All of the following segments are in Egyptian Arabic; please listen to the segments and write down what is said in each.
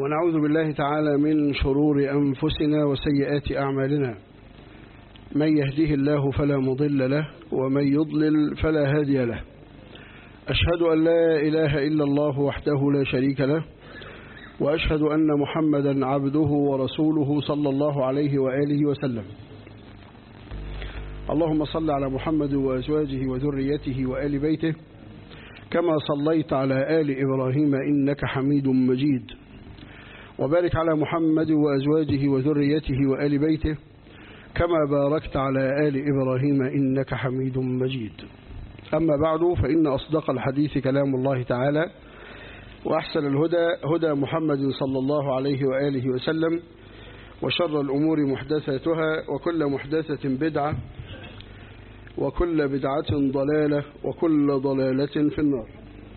ونعوذ بالله تعالى من شرور أنفسنا وسيئات أعمالنا من يهده الله فلا مضل له ومن يضلل فلا هادي له أشهد أن لا إله إلا الله وحده لا شريك له وأشهد أن محمدا عبده ورسوله صلى الله عليه وآله وسلم اللهم صل على محمد وأزواجه وذريته وآل بيته كما صليت على آل إبراهيم إنك حميد مجيد وبارك على محمد وأزواجه وذريته وآل بيته كما باركت على آل إبراهيم إنك حميد مجيد أما بعد فإن أصدق الحديث كلام الله تعالى وأحسن الهدى هدى محمد صلى الله عليه وآله وسلم وشر الأمور محدثاتها وكل محدثة بدعة وكل بدعة ضلالة وكل ضلالة في النار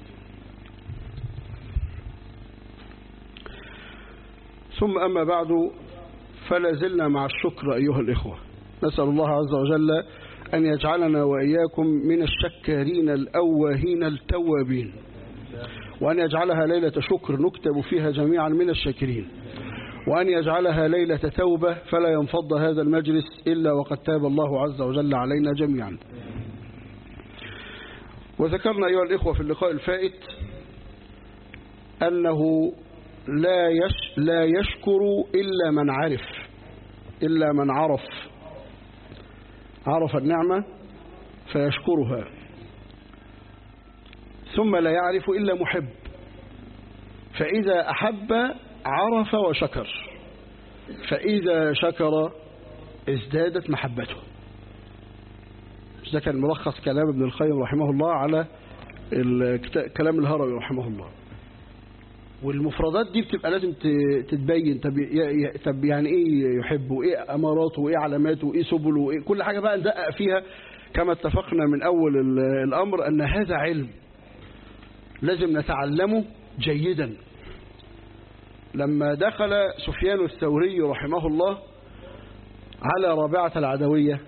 ثم أما بعد فلا زلنا مع الشكر أيها الإخوة نسأل الله عز وجل أن يجعلنا وإياكم من الشكارين الأواهين التوابين وأن يجعلها ليلة شكر نكتب فيها جميعا من الشاكرين وأن يجعلها ليلة توبة فلا ينفض هذا المجلس إلا وقد تاب الله عز وجل علينا جميعا وذكرنا أيها الإخوة في اللقاء الفائت أنه لا يش لا يشكر إلا من عرف إلا من عرف عرف النعمة فيشكرها ثم لا يعرف إلا محب فإذا أحب عرف وشكر فإذا شكر ازدادت محبته ده كان ملخص كلام ابن القيم رحمه الله على كلام الهروي رحمه الله والمفردات دي بتبقى لازم تتبين طب طب يعني ايه يحب وايه اماراته وايه علاماته وايه سبله وايه كل حاجه بقى ندقق فيها كما اتفقنا من اول الامر ان هذا علم لازم نتعلمه جيدا لما دخل سفيان الثوري رحمه الله على رابعة العدوية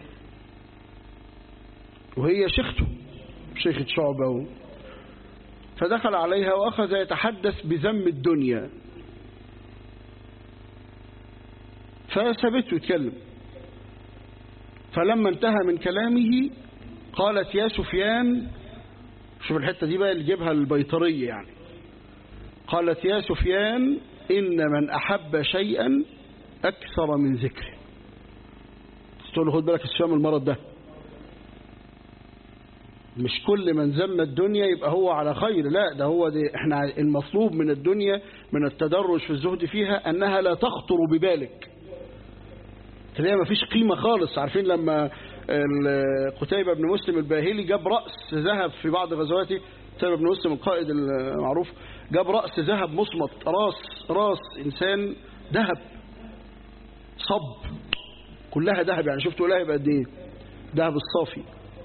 وهي شيخته شيخة شعبة فدخل عليها وأخذ يتحدث بذم الدنيا فسابته يتكلم فلما انتهى من كلامه قالت يا سفيان شوف الحتة دي بقى اللي جيبها البيطرية يعني قالت يا سفيان إن من أحب شيئا أكثر من ذكره تقول له خد بالك السفيان من المرض ده مش كل من ذم الدنيا يبقى هو على خير لا ده هو دي احنا المطلوب من الدنيا من التدرج في الزهد فيها أنها لا تخطر ببالك تلاقيها ما فيش قيمة خالص عارفين لما قتيبة بن مسلم الباهلي جاب رأس ذهب في بعض غزواته قتيبة بن مسلم القائد المعروف جاب رأس ذهب مصمت راس راس إنسان ذهب صب كلها ذهب يعني شفتوا لها يبقى قد ايه ذهب الصافي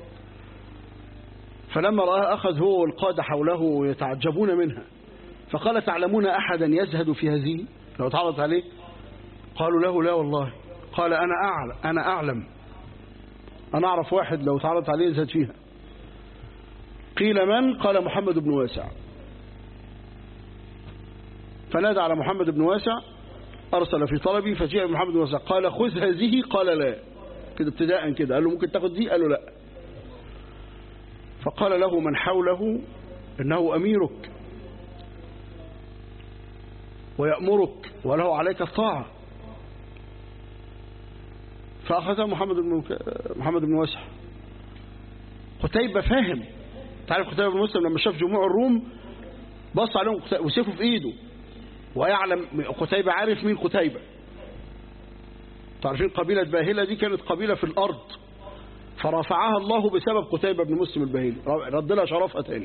فلما رآها أخذ هو والقادة حوله يتعجبون منها فقال تعلمون أحدا يزهد في هذه لو اتعرضت عليه قالوا له لا والله قال أنا أعلم أنا أعلم أنا أعرف واحد لو اتعرضت عليه يزهد فيها قيل من قال محمد بن واسع فنادى على محمد بن واسع أرسل في طلبي فجاء محمد بن واسع قال خذ هذه قال لا كده ابتداء كده قال له ممكن تاخد دي قال له لا فقال له من حوله إنه أميرك ويأمرك وله عليك الطاعة فأخذ محمد بن محمد بن واسع قتيبة فاهم تعرف قتيبة بن مسلم لما شاف جموع الروم بص عليهم وسيفه في ايده ويعلم قتيبة عارف مين قتيبة تعرفين قبيلة باهلة دي كانت قبيلة في الأرض فرفعها الله بسبب قتيبة بن مسلم الباهلي رد لها شرفها تاني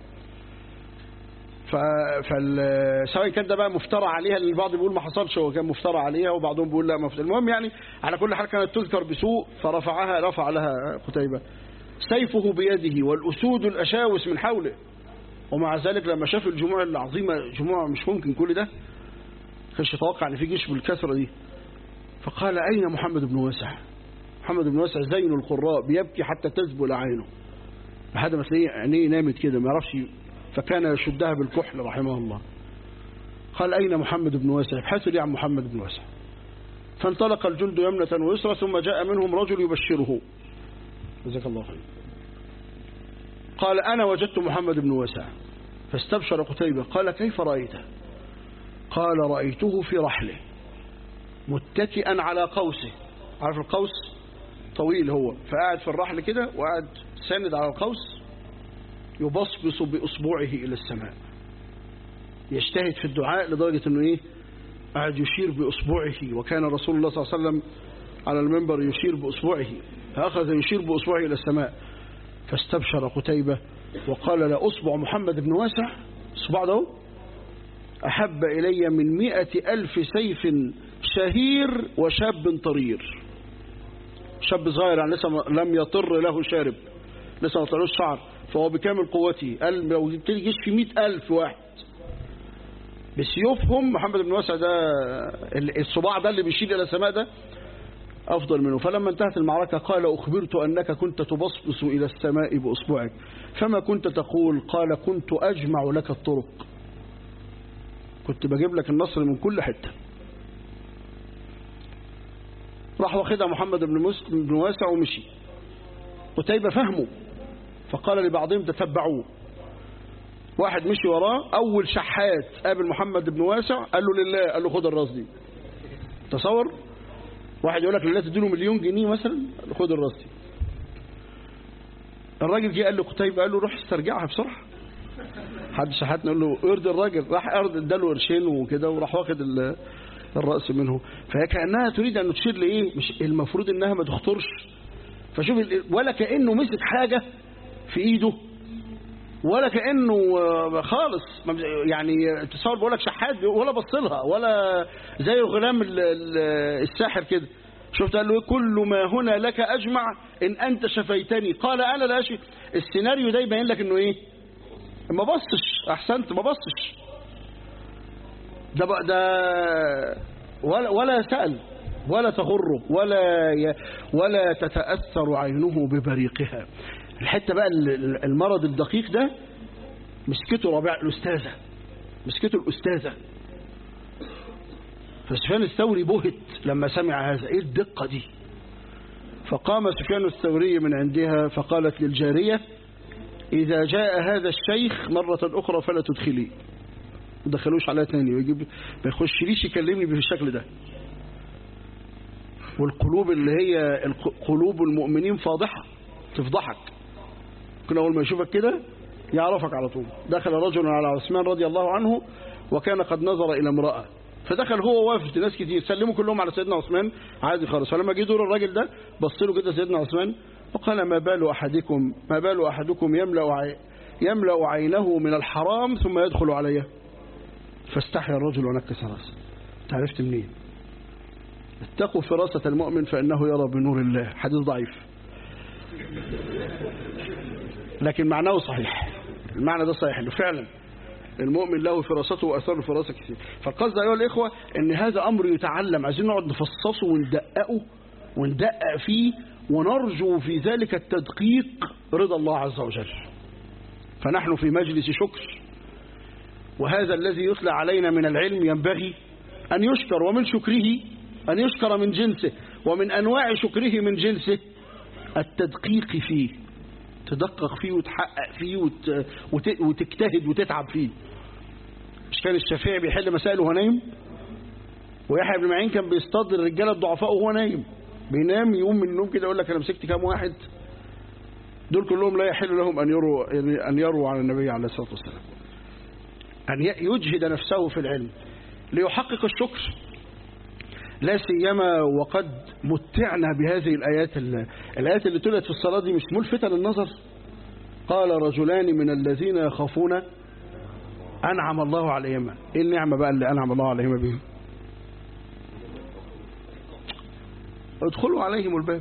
فسواء كان ده بقى مفترى عليها اللي البعض بيقول ما حصلش هو كان مفترى عليها وبعضهم بيقول لا مفترى المهم يعني على كل حال كانت تذكر بسوء فرفعها رفع لها قتيبة سيفه بيده والأسود الأشاوس من حوله ومع ذلك لما شاف الجموع العظيمة جموع مش ممكن كل ده كانش يتوقع ان في جيش بالكثرة دي فقال أين محمد بن واسع محمد بن واسع زين القراء بيبكي حتى تذبل عينه لحد ما تلاقيه عينيه نامت كده ما يعرفش فكان يشدها بالكحل رحمه الله قال أين محمد بن واسع ابحثوا لي عن محمد بن واسع فانطلق الجند يمنة ويسرى ثم جاء منهم رجل يبشره جزاك الله خير قال أنا وجدت محمد بن واسع فاستبشر قتيبة قال كيف رأيته قال رأيته في رحله متكئا على قوسه عارف القوس طويل هو فقاعد في الرحل كده وقاعد ساند على القوس يبصبص بأصبعه إلى السماء يجتهد في الدعاء لدرجة أنه إيه قاعد يشير بأصبعه وكان رسول الله صلى الله عليه وسلم على المنبر يشير بأصبعه فأخذ يشير بأصبعه إلى السماء فاستبشر قتيبة وقال لا أصبع محمد بن واسع أصبع ده أحب إلي من مئة ألف سيف شهير وشاب طرير شاب صغير يعني لسه لم يطر له شارب لسه ما طلعوش شعر فهو بكامل قوته قال لو تيجي جيش في مئة ألف واحد بسيوفهم محمد بن واسع ده الصباع ده اللي بيشيل إلى السماء ده أفضل منه فلما انتهت المعركة قال أخبرت أنك كنت تبصبص إلى السماء بأصبعك فما كنت تقول قال كنت أجمع لك الطرق كنت بجيب لك النصر من كل حتة راح واخدها محمد بن, مسلم بن واسع ومشي قتيبة فهمه فقال لبعضهم تتبعوه واحد مشي وراه أول شحات قابل محمد بن واسع قال له لله قال له خد الراس دي تصور واحد يقول لك لله تديله مليون جنيه مثلا قال له خد الراس دي الراجل جه قال له قتيبة قال له روح استرجعها بسرعة حد شحاتنا يقول له ارضي الراجل راح ارض اداله قرشين وكده وراح واخد الرأس منه فهي كأنها تريد أن تشير لإيه مش المفروض أنها ما تخطرش فشوف ولا كأنه مسك حاجة في إيده ولا كأنه خالص يعني تصور بقول لك شحات ولا بصلها ولا زي غلام الساحر كده شفت قال له كل ما هنا لك أجمع إن أنت شفيتني قال أنا لا أشفي السيناريو ده يبين لك إنه إيه ما بصش أحسنت ما بصش ده بقى ده ولا ولا سأل ولا تغره ولا ي ولا تتأثر عينه ببريقها الحتة بقى المرض الدقيق ده مسكته ربيع الأستاذة مسكته الأستاذة فسفيان الثوري بهت لما سمع هذا ايه الدقة دي فقام سفيان الثوري من عندها فقالت للجارية إذا جاء هذا الشيخ مرة أخرى فلا تدخليه ما دخلوش عليها تاني ويجيب ما يخشليش يكلمني بالشكل ده والقلوب اللي هي قلوب المؤمنين فاضحة تفضحك ممكن أول ما يشوفك كده يعرفك على طول دخل رجل على عثمان رضي الله عنه وكان قد نظر إلى امرأة فدخل هو وافد ناس كتير سلموا كلهم على سيدنا عثمان عادي خالص فلما جه دور الراجل ده بص له كده سيدنا عثمان وقال ما بال أحدكم ما بال أحدكم يملأ عي يملأ عينه من الحرام ثم يدخل عليه فاستحيا الرجل ونكس راسه تعرفت منين اتقوا فراسة المؤمن فإنه يرى بنور الله حديث ضعيف لكن معناه صحيح المعنى ده صحيح انه فعلا المؤمن له فراسته واثار الفراسه كثير فالقصد ايها الاخوه ان هذا امر يتعلم عايزين نقعد نفصصه وندققه وندقق فيه ونرجو في ذلك التدقيق رضا الله عز وجل فنحن في مجلس شكر وهذا الذي يطلع علينا من العلم ينبغي أن يشكر ومن شكره أن يشكر من جنسه ومن أنواع شكره من جنسه التدقيق فيه تدقق فيه وتحقق فيه وت... وت... وتجتهد وتتعب فيه مش كان الشافعي بيحل مسائل وهو نايم ويحيى بن معين كان بيصطاد الرجاله الضعفاء وهو نايم بينام يقوم من النوم كده يقول لك انا مسكت كام واحد دول كلهم لا يحل لهم ان يروا ان يروا عن النبي عليه الصلاه والسلام ان يجهد نفسه في العلم ليحقق الشكر لا سيما وقد متعنا بهذه الآيات الآيات اللي تلت في الصلاة دي مش ملفتة للنظر قال رجلان من الذين يخافون أنعم الله عليهما إيه النعمة بقى اللي أنعم الله عليهما بهم ادخلوا عليهم الباب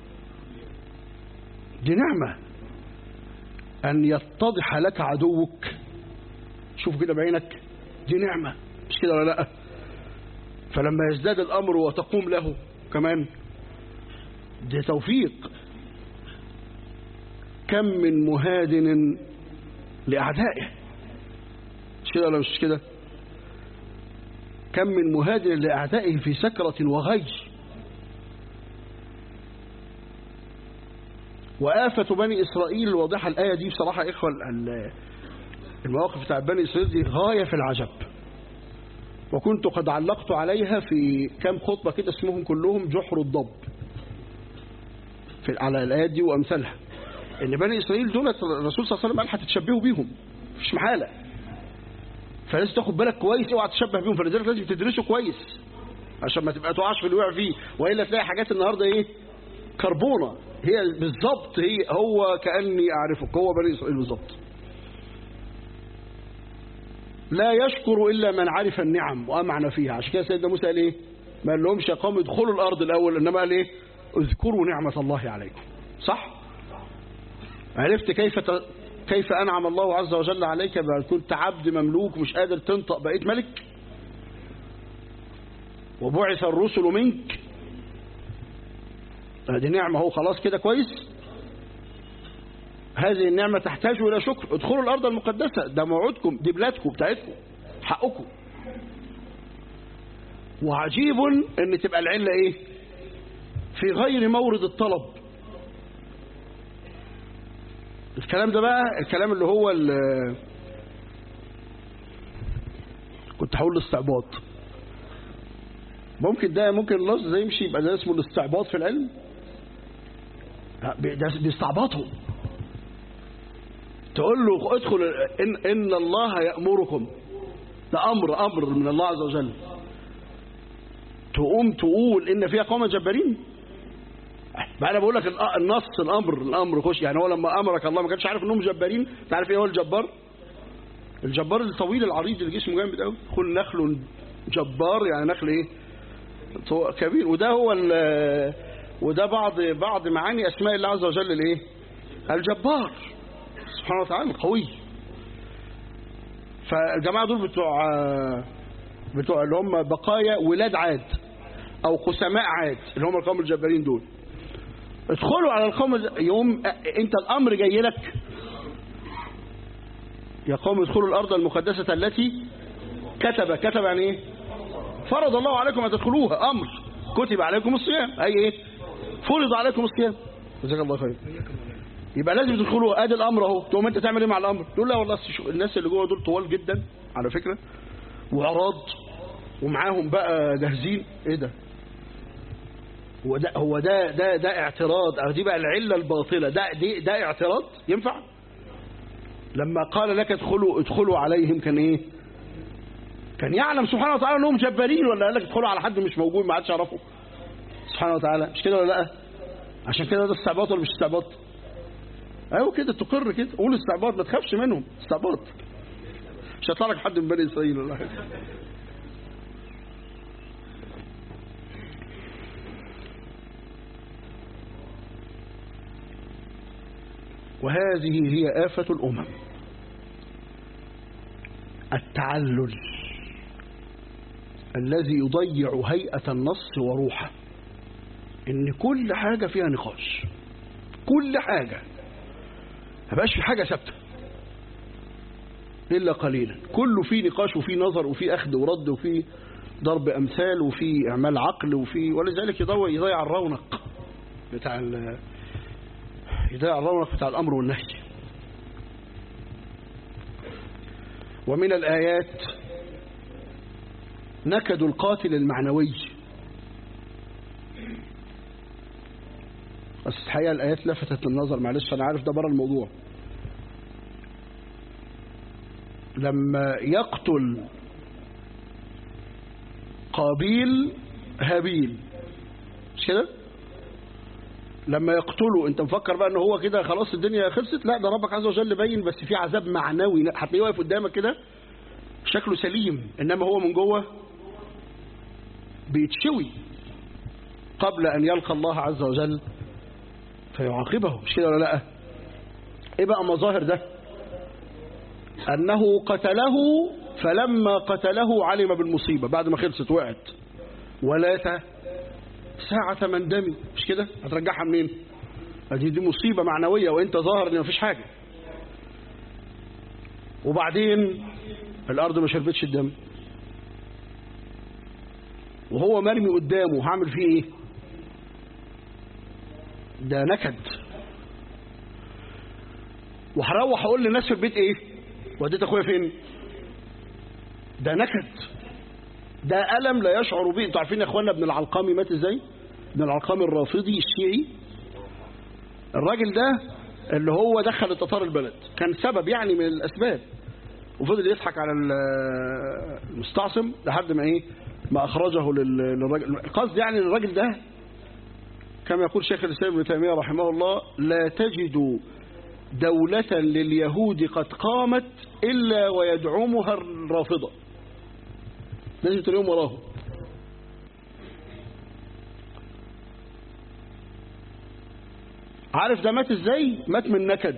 دي نعمة أن يتضح لك عدوك شوف كده بعينك دي نعمة مش كده ولا لأ فلما يزداد الأمر وتقوم له كمان ده توفيق كم من مهادن لأعدائه مش كده ولا مش كده كم من مهاجر لأعدائه في سكرة وغي وآفة بني إسرائيل الواضحة الآية دي بصراحة إخوة المواقف بتاع بني إسرائيل دي غاية في العجب وكنت قد علقت عليها في كام خطبة كده اسمهم كلهم جحر الضب في على الآيات دي وأمثالها إن بني إسرائيل دول الرسول صلى الله عليه وسلم قال هتتشبهوا بيهم مفيش محالة فلازم تاخد بالك كويس اوعى تشبه بيهم فلذلك لازم تدرسه كويس عشان ما تبقى تقعش في اللي وقع فيه والا تلاقي حاجات النهارده ايه كربونه هي بالظبط هي هو كاني اعرفك هو بني اسرائيل بالظبط لا يشكر الا من عرف النعم وامعن فيها عشان كده سيدنا موسى قال ايه ما قال لهمش يا قوم ادخلوا الارض الاول انما قال ايه اذكروا نعمه الله عليكم صح عرفت كيف ت... كيف أنعم الله عز وجل عليك بأن كنت عبد مملوك مش قادر تنطق بقيت ملك وبعث الرسل منك هذه نعمة هو خلاص كده كويس هذه النعمة تحتاج إلى شكر ادخلوا الأرض المقدسة ده موعدكم دي بلادكم بتاعتكم حقكم وعجيب ان تبقى العلة ايه في غير مورد الطلب الكلام ده بقى الكلام اللي هو ال- كنت هقول الاستعباط ممكن ده ممكن اللفظ ده يمشي يبقى ده اسمه الاستعباط في العلم لا، بي- ده بيستعبطهم تقول له ادخل إن, إن الله يأمركم ده أمر أمر من الله عز وجل تقوم تقول إن فيها قوم جبارين بقى انا بقول لك الأ- النص الامر الامر خش يعني هو لما امرك الله ما كانش عارف انهم جبارين انت عارف ايه هو الجبار الجبار الطويل العريض اللي جسمه جامد قوي كل نخل جبار يعني نخل ايه طو- كبير وده هو ال- وده بعض بعض معاني اسماء الله عز وجل الايه الجبار سبحانه وتعالى القوي فالجماعه دول بتوع بتوع اللي هم بقايا ولاد عاد او قسماء عاد اللي هم القوم الجبارين دول ادخلوا على القوم الز- يوم أ- انت الامر جاي لك يا قوم ادخلوا الارض المقدسه التي كتب كتب يعني ايه فرض الله عليكم ان تدخلوها امر كتب عليكم الصيام اي ايه فرض عليكم الصيام جزاك الله خير يبقى لازم تدخلوا ادي الامر اهو تقوم انت تعمل ايه مع الامر تقول لا والله أصل شو- الناس اللي جوه دول طوال جدا على فكره وعراض ومعاهم بقى جاهزين ايه ده هو ده هو ده ده ده اعتراض او دي بقى العله الباطله ده دي ده اعتراض ينفع لما قال لك ادخلوا ادخلوا عليهم كان ايه كان يعلم سبحانه وتعالى انهم جبارين ولا قال لك ادخلوا على حد مش موجود ما عادش يعرفه سبحانه وتعالى مش كده ولا لا عشان كده ده استعباط ولا مش استعباط ايوه كده تقر كده قول استعباط ما تخافش منهم استعباط مش هيطلع لك حد من بني اسرائيل ولا حاجه وهذه هي آفة الأمم التعلل الذي يضيع هيئة النص وروحه إن كل حاجة فيها نقاش كل حاجة ما بقاش في حاجة ثابتة إلا قليلا كله فيه نقاش وفيه نظر وفيه أخذ ورد وفيه ضرب أمثال وفيه إعمال عقل وفيه ولذلك يضيع يضيع الرونق بتاع ال- يضيع الرونق بتاع الأمر والنهي ومن الآيات نكد القاتل المعنوي بس الحقيقة الآيات لفتت النظر معلش أنا عارف ده بره الموضوع لما يقتل قابيل هابيل مش كده لما يقتله انت مفكر بقى ان هو كده خلاص الدنيا خلصت لا ده ربك عز وجل باين بس في عذاب معنوي هتلاقيه واقف قدامك كده شكله سليم انما هو من جوه بيتشوي قبل ان يلقى الله عز وجل فيعاقبه مش كده ولا لا ايه بقى مظاهر ده انه قتله فلما قتله علم بالمصيبه بعد ما خلصت وقعت ولا ساعة من دمي مش كده هترجعها منين دي دي مصيبة معنوية وانت ظاهر ان مفيش حاجة وبعدين الارض ما شربتش الدم وهو مرمي قدامه هعمل فيه ايه ده نكد وهروح اقول للناس في البيت ايه وديت اخويا فين ده نكد ده ألم لا يشعر به انتوا عارفين يا اخوانا ابن العلقامي مات ازاي ابن العلقامي الرافضي الشيعي الراجل ده اللي هو دخل التتار البلد كان سبب يعني من الأسباب وفضل يضحك على المستعصم لحد ما ايه ما اخرجه للراجل القصد يعني الراجل ده كما يقول شيخ الاسلام ابن تيميه رحمه الله لا تجد دولة لليهود قد قامت إلا ويدعمها الرافضة لازم تلاقيهم وراهم عارف ده مات ازاي مات من نكد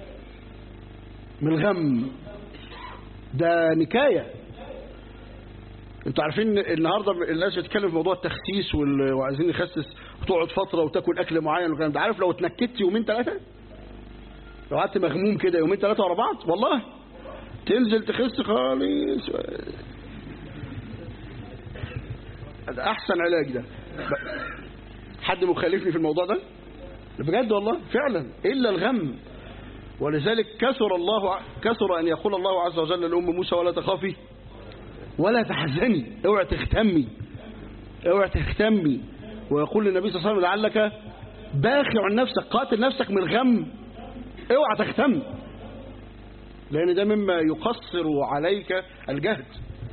من الغم ده نكاية انتوا عارفين النهاردة الناس بتتكلم في موضوع التخسيس وعايزين نخسس وتقعد فترة وتاكل اكل معين والكلام ده عارف لو اتنكدت يومين ثلاثة لو قعدت مغموم كده يومين ثلاثة ورا بعض والله تنزل تخس خالص ده احسن علاج ده حد مخالفني في الموضوع ده بجد والله فعلا الا الغم ولذلك كثر الله كثر ان يقول الله عز وجل لام موسى ولا تخافي ولا تحزني اوعى تختمي اوعى تختمي ويقول للنبي صلى الله عليه وسلم لعلك باخع نفسك قاتل نفسك من الغم اوعى تختم لان ده مما يقصر عليك الجهد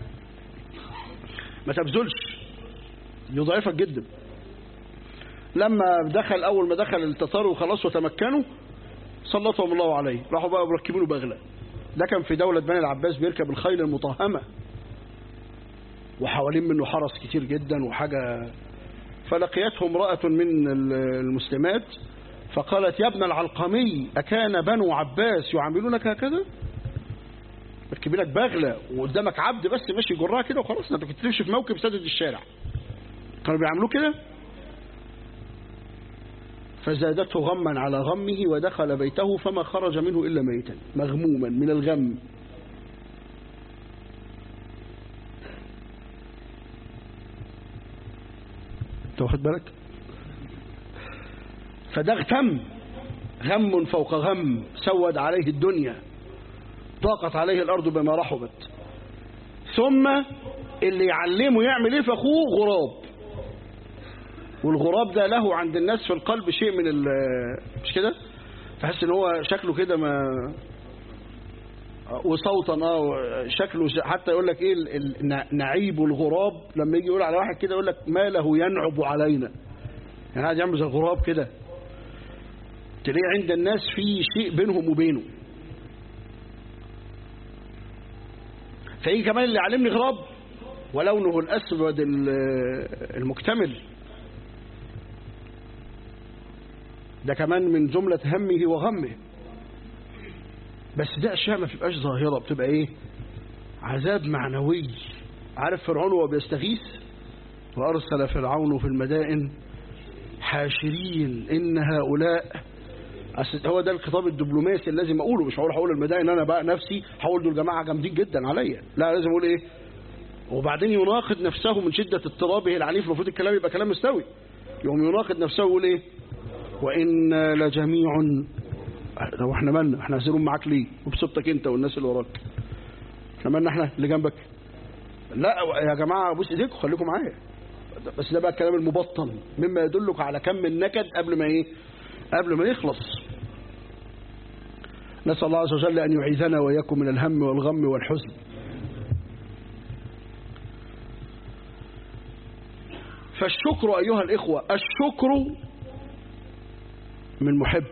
ما تبذلش يضعفك جدا لما دخل اول ما دخل التتار وخلاص وتمكنوا سلطهم الله عليه راحوا بقى مركبينه بغله ده كان في دولة بني العباس بيركب الخيل المطهمة وحوالين منه حرس كتير جدا وحاجة فلقيته امرأة من المسلمات فقالت يا ابن العلقمي أكان بنو عباس يعاملونك هكذا مركبينك بغلة وقدامك عبد بس ماشي جراها كده وخلاص انت كنت تمشي في موكب سدد الشارع كانوا بيعملوه كده فزادته غما على غمه ودخل بيته فما خرج منه إلا ميتا مغموما من الغم انت واخد بالك فده اغتم غم فوق غم سود عليه الدنيا ضاقت عليه الأرض بما رحبت ثم اللي يعلمه يعمل ايه في اخوه غراب والغراب ده له عند الناس في القلب شيء من ال مش كده تحس ان هو شكله كده ما وصوتا اه شكله حتى يقول لك ايه نعيب الغراب لما يجي يقول على واحد كده يقول لك ما له ينعب علينا يعني قاعد يعمل زي الغراب كده تلاقي عند الناس في شيء بينهم وبينه فيجي كمان اللي علمني غراب ولونه الأسود المكتمل ده كمان من جملة همه وغمه بس ده أشياء ما بتبقاش ظاهرة بتبقى إيه عذاب معنوي عارف فرعون وهو بيستغيث وأرسل فرعون في المدائن حاشرين إن هؤلاء هو ده الخطاب الدبلوماسي اللي لازم اقوله مش هقول هقول المدائن انا بقى نفسي هقول دول جماعه جامدين جدا عليا لا لازم اقول ايه وبعدين يناقض نفسه من شده اضطرابه العنيف المفروض الكلام يبقى كلام مستوي يقوم يناقض نفسه ويقول ايه وان لجميع لو احنا مالنا احنا هسيرون معاك ليه وبصوتك انت والناس اللي وراك احنا مالنا احنا اللي جنبك لا يا جماعه بص ايديكم خليكم معايا بس ده بقى الكلام المبطن مما يدلك على كم النكد قبل ما ايه قبل ما يخلص نسأل الله عز وجل أن يعيذنا وإياكم من الهم والغم والحزن فالشكر أيها الإخوة الشكر من محب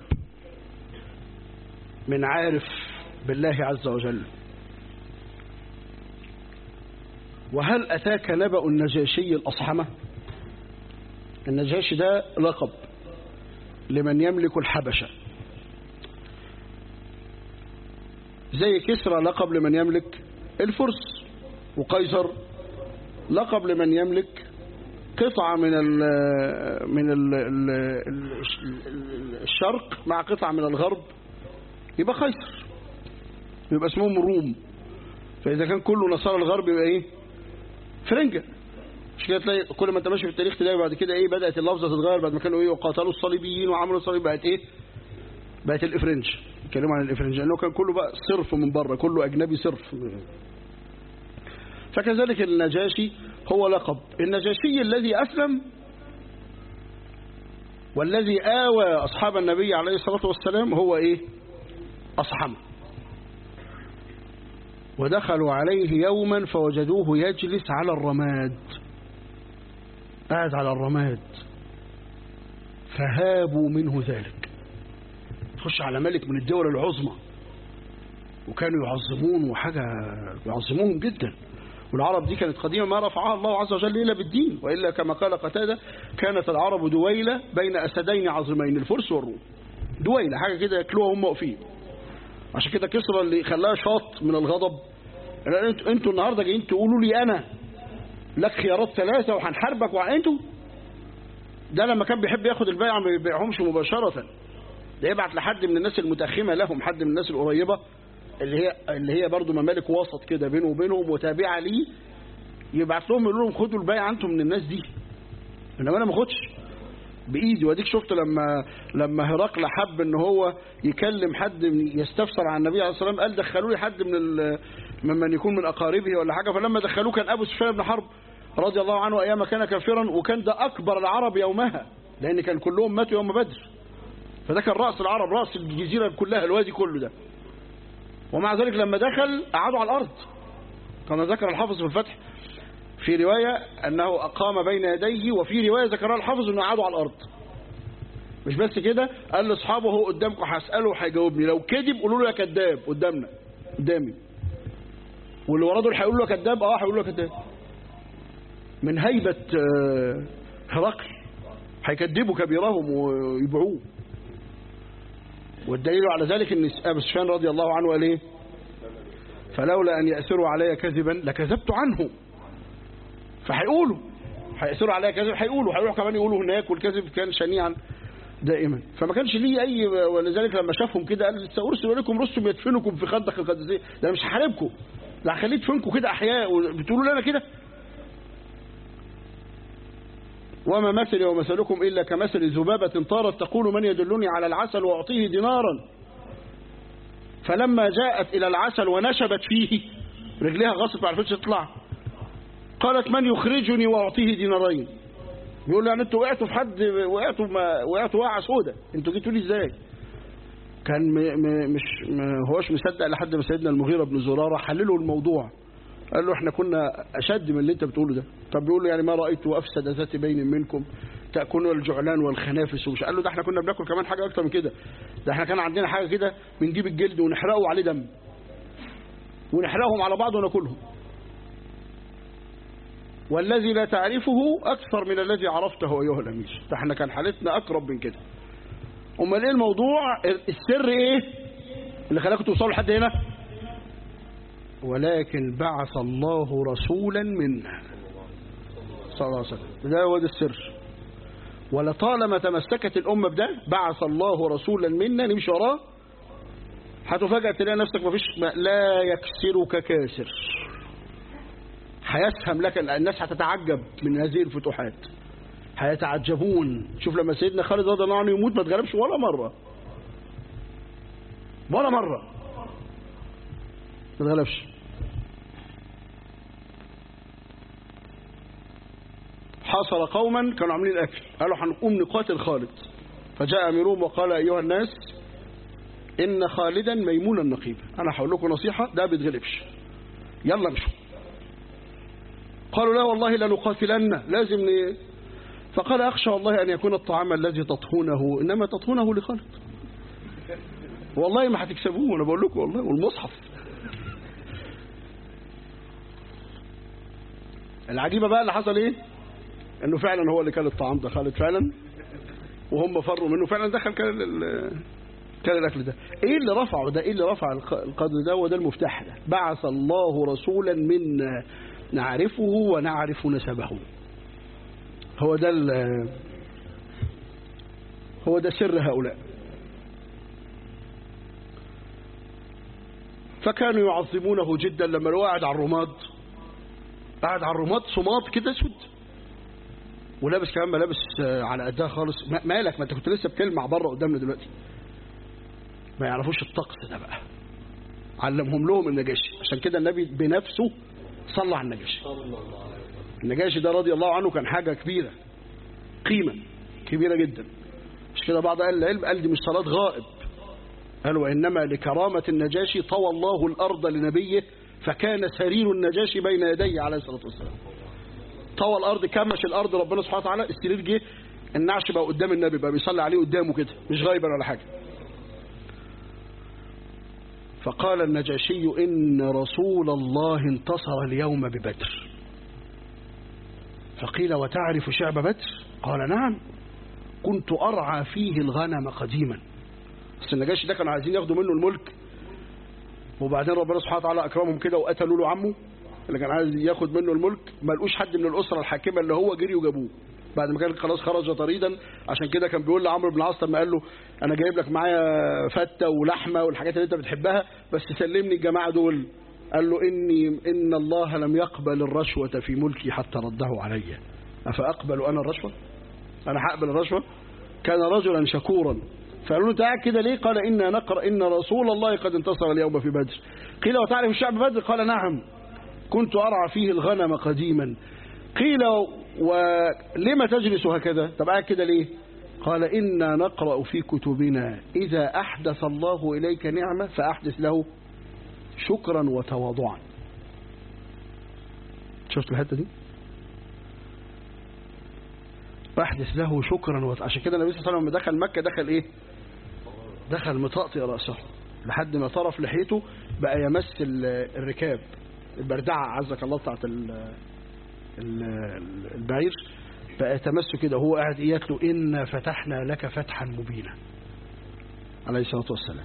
من عارف بالله عز وجل وهل أتاك نبأ النجاشي الأصحمة النجاشي ده لقب لمن يملك الحبشة زي كسرى لقب لمن يملك الفرس وقيصر لقب لمن يملك قطعة من ال من ال الشرق مع قطعة من الغرب يبقى قيصر يبقى اسمهم الروم فإذا كان كله نصارى الغرب يبقى ايه فرنجة مش كده تلاقي كل ما انت ماشي في التاريخ تلاقي بعد كده ايه بدات اللفظه تتغير بعد ما كانوا ايه وقاتلوا الصليبيين وعملوا الصليب بقت ايه بقت الافرنج اتكلموا عن الافرنج لانه كان كله بقى صرف من بره كله اجنبي صرف فكذلك النجاشي هو لقب النجاشي الذي اسلم والذي آوى أصحاب النبي عليه الصلاة والسلام هو إيه أصحمه ودخلوا عليه يوما فوجدوه يجلس على الرماد قاعد على الرماد فهابوا منه ذلك تخش على ملك من الدول العظمى وكانوا يعظمون وحاجة يعظموهم جدا والعرب دي كانت قديمة ما رفعها الله عز وجل إلا بالدين وإلا كما قال قتادة كانت العرب دويلة بين أسدين عظيمين الفرس والروم دويلة حاجة كده ياكلوها هم واقفين عشان كده كسرى اللي خلاها شاط من الغضب انتوا انتوا النهارده جايين تقولوا لي انا لك خيارات ثلاثه وهنحاربك وانتوا ده لما كان بيحب ياخد البيعه ما بيبيعهمش مباشره ده يبعت لحد من الناس المتاخمه لهم حد من الناس القريبه اللي هي اللي هي برضه ممالك وسط كده بينه وبينهم وتابعه ليه يبعت لهم يقول لهم خدوا البيعه انتم من الناس دي انما انا ما اخدش بايدي واديك شفت لما لما هرقل حب ان هو يكلم حد يستفسر عن النبي عليه الصلاه والسلام قال دخلوا لي حد من ممن يكون من اقاربه ولا حاجه فلما دخلوه كان ابو سفيان بن حرب رضي الله عنه ايام كان كافرا وكان ده اكبر العرب يومها لان كان كلهم ماتوا يوم بدر فده كان راس العرب راس الجزيره كلها الوادي كله ده ومع ذلك لما دخل قعدوا على الارض كما ذكر الحافظ في الفتح في رواية أنه أقام بين يديه وفي رواية ذكرها الحافظ أنه قعدوا على الأرض مش بس كده قال لاصحابه هو قدامكم هسأله وهيجاوبني لو كذب قولوا له يا كذاب قدامنا قدامي واللي وراه دول هيقولوا له كذاب اه هيقولوا له كذاب من هيبة هرقل هيكذبوا كبيرهم ويبيعوه والدليل على ذلك ان ابو سفيان رضي الله عنه قال ايه فلولا ان يأسروا علي كذبا لكذبت عنه فهيقولوا هيأثروا عليها كذب هيقولوا هيروحوا كمان يقولوا هناك والكذب كان شنيعا دائما فما كانش ليه اي ولذلك لما شافهم كده قال سأرسل اليكم رسل يدفنكم في خندق القادسيه ده مش هحاربكم ده هخليه يدفنكم كده احياء بتقولوا لي انا كده وما مثلي ومثلكم الا كمثل ذبابه طارت تقول من يدلني على العسل واعطيه دينارا فلما جاءت الى العسل ونشبت فيه رجليها غصت ما عرفتش تطلع قالت من يخرجني واعطيه دينارين بيقول له يعني انتوا وقعتوا في حد وقعتوا ما وقعتوا وقعه سودة انتوا جيتوا لي ازاي كان م م مش ما هوش مصدق لحد ما سيدنا المغيرة بن زرارة حللوا الموضوع قال له احنا كنا اشد من اللي انت بتقوله ده طب بيقول له يعني ما رايت افسد ذات بين منكم تاكلون الجعلان والخنافس ومش قال له ده احنا كنا بناكل كمان حاجه اكتر من كده ده احنا كان عندنا حاجه كده بنجيب الجلد ونحرقه عليه دم ونحرقهم على بعض وناكلهم والذي لا تعرفه أكثر من الذي عرفته أيها الأمير فاحنا كان حالتنا أقرب من كده أمال إيه الموضوع السر إيه اللي خلاكم توصلوا لحد هنا ولكن بعث الله رسولا منا صلى الله عليه وسلم ده هو ده السر ولطالما تمسكت الأمة بده بعث الله رسولا منا نمشي وراه هتفاجأ تلاقي نفسك مفيش لا يكسرك كاسر هيسهم لك الناس هتتعجب من هذه الفتوحات هيتعجبون شوف لما سيدنا خالد رضي الله عنه يموت ما اتغلبش ولا مرة ولا مرة ما اتغلبش حاصر قوما كانوا عاملين اكل قالوا هنقوم نقاتل خالد فجاء اميرهم وقال ايها الناس ان خالدا ميمون النقيب انا هقول لكم نصيحه ده بيتغلبش يلا امشوا قالوا لا والله لنقاتلن لازم ن... فقال أخشى والله أن يكون الطعام الذي تطهونه إنما تطهونه لخالد والله ما هتكسبوه أنا بقول لكم والله والمصحف العجيبة بقى اللي حصل إيه إنه فعلا هو اللي كان الطعام ده خالد فعلا وهم فروا منه فعلا دخل كان ال... كان الأكل ده إيه اللي رفعه ده إيه اللي رفع القدر ده وده المفتاح ده بعث الله رسولا منا نعرفه ونعرف نسبه هو ده هو ده سر هؤلاء فكانوا يعظمونه جدا لما لو قاعد على الرماد قاعد على الرماد صمات كده اسود ولابس كمان ملابس على قدها خالص مالك ما انت كنت لسه بتلمع بره قدامنا دلوقتي ما يعرفوش الطقس ده بقى علمهم لهم النجاشي عشان كده النبي بنفسه صلى على النجاشي النجاشي ده رضي الله عنه كان حاجة كبيرة قيمة كبيرة جدا مش كده بعض أهل العلم قال دي مش صلاة غائب قالوا وإنما لكرامة النجاشي طوى الله الأرض لنبيه فكان سرير النجاشي بين يديه عليه الصلاة والسلام طوى الأرض كمش الأرض ربنا سبحانه وتعالى السرير جه النعش بقى قدام النبي بقى بيصلي عليه قدامه كده مش غايبا ولا حاجة فقال النجاشي إن رسول الله انتصر اليوم ببدر فقيل وتعرف شعب بدر قال نعم كنت أرعى فيه الغنم قديما بس النجاشي ده كانوا عايزين ياخدوا منه الملك وبعدين ربنا سبحانه وتعالى أكرمهم كده وقتلوا له عمه اللي كان عايز ياخد منه الملك ما لقوش حد من الأسرة الحاكمة اللي هو جري وجابوه بعد ما كان خلاص خرج طريدا عشان كده كان بيقول لعمرو بن العاص لما قال له انا جايب لك معايا فته ولحمه والحاجات اللي انت بتحبها بس سلمني الجماعه دول قال له اني ان الله لم يقبل الرشوه في ملكي حتى رده علي افاقبل انا الرشوه انا هقبل الرشوه كان رجلا شكورا فقالوا له تعال كده ليه قال إنا نقرأ إن رسول الله قد انتصر اليوم في بدر قيل وتعرف الشعب بدر قال نعم كنت أرعى فيه الغنم قديما قيل ولما تجلس هكذا طب قاعد كده ليه قال إنا نقرأ في كتبنا إذا أحدث الله إليك نعمة فأحدث له شكرا وتواضعا شفت الحتة دي فاحدث له شكرا وت... عشان كده النبي صلى الله عليه وسلم لما دخل مكة دخل ايه دخل مطاطي رأسه لحد ما طرف لحيته بقى يمس الركاب البردعة عزك الله بتاعت البعير بقى يتمسه كده وهو قاعد ايات له إنا فتحنا لك فتحا مبينا عليه الصلاة والسلام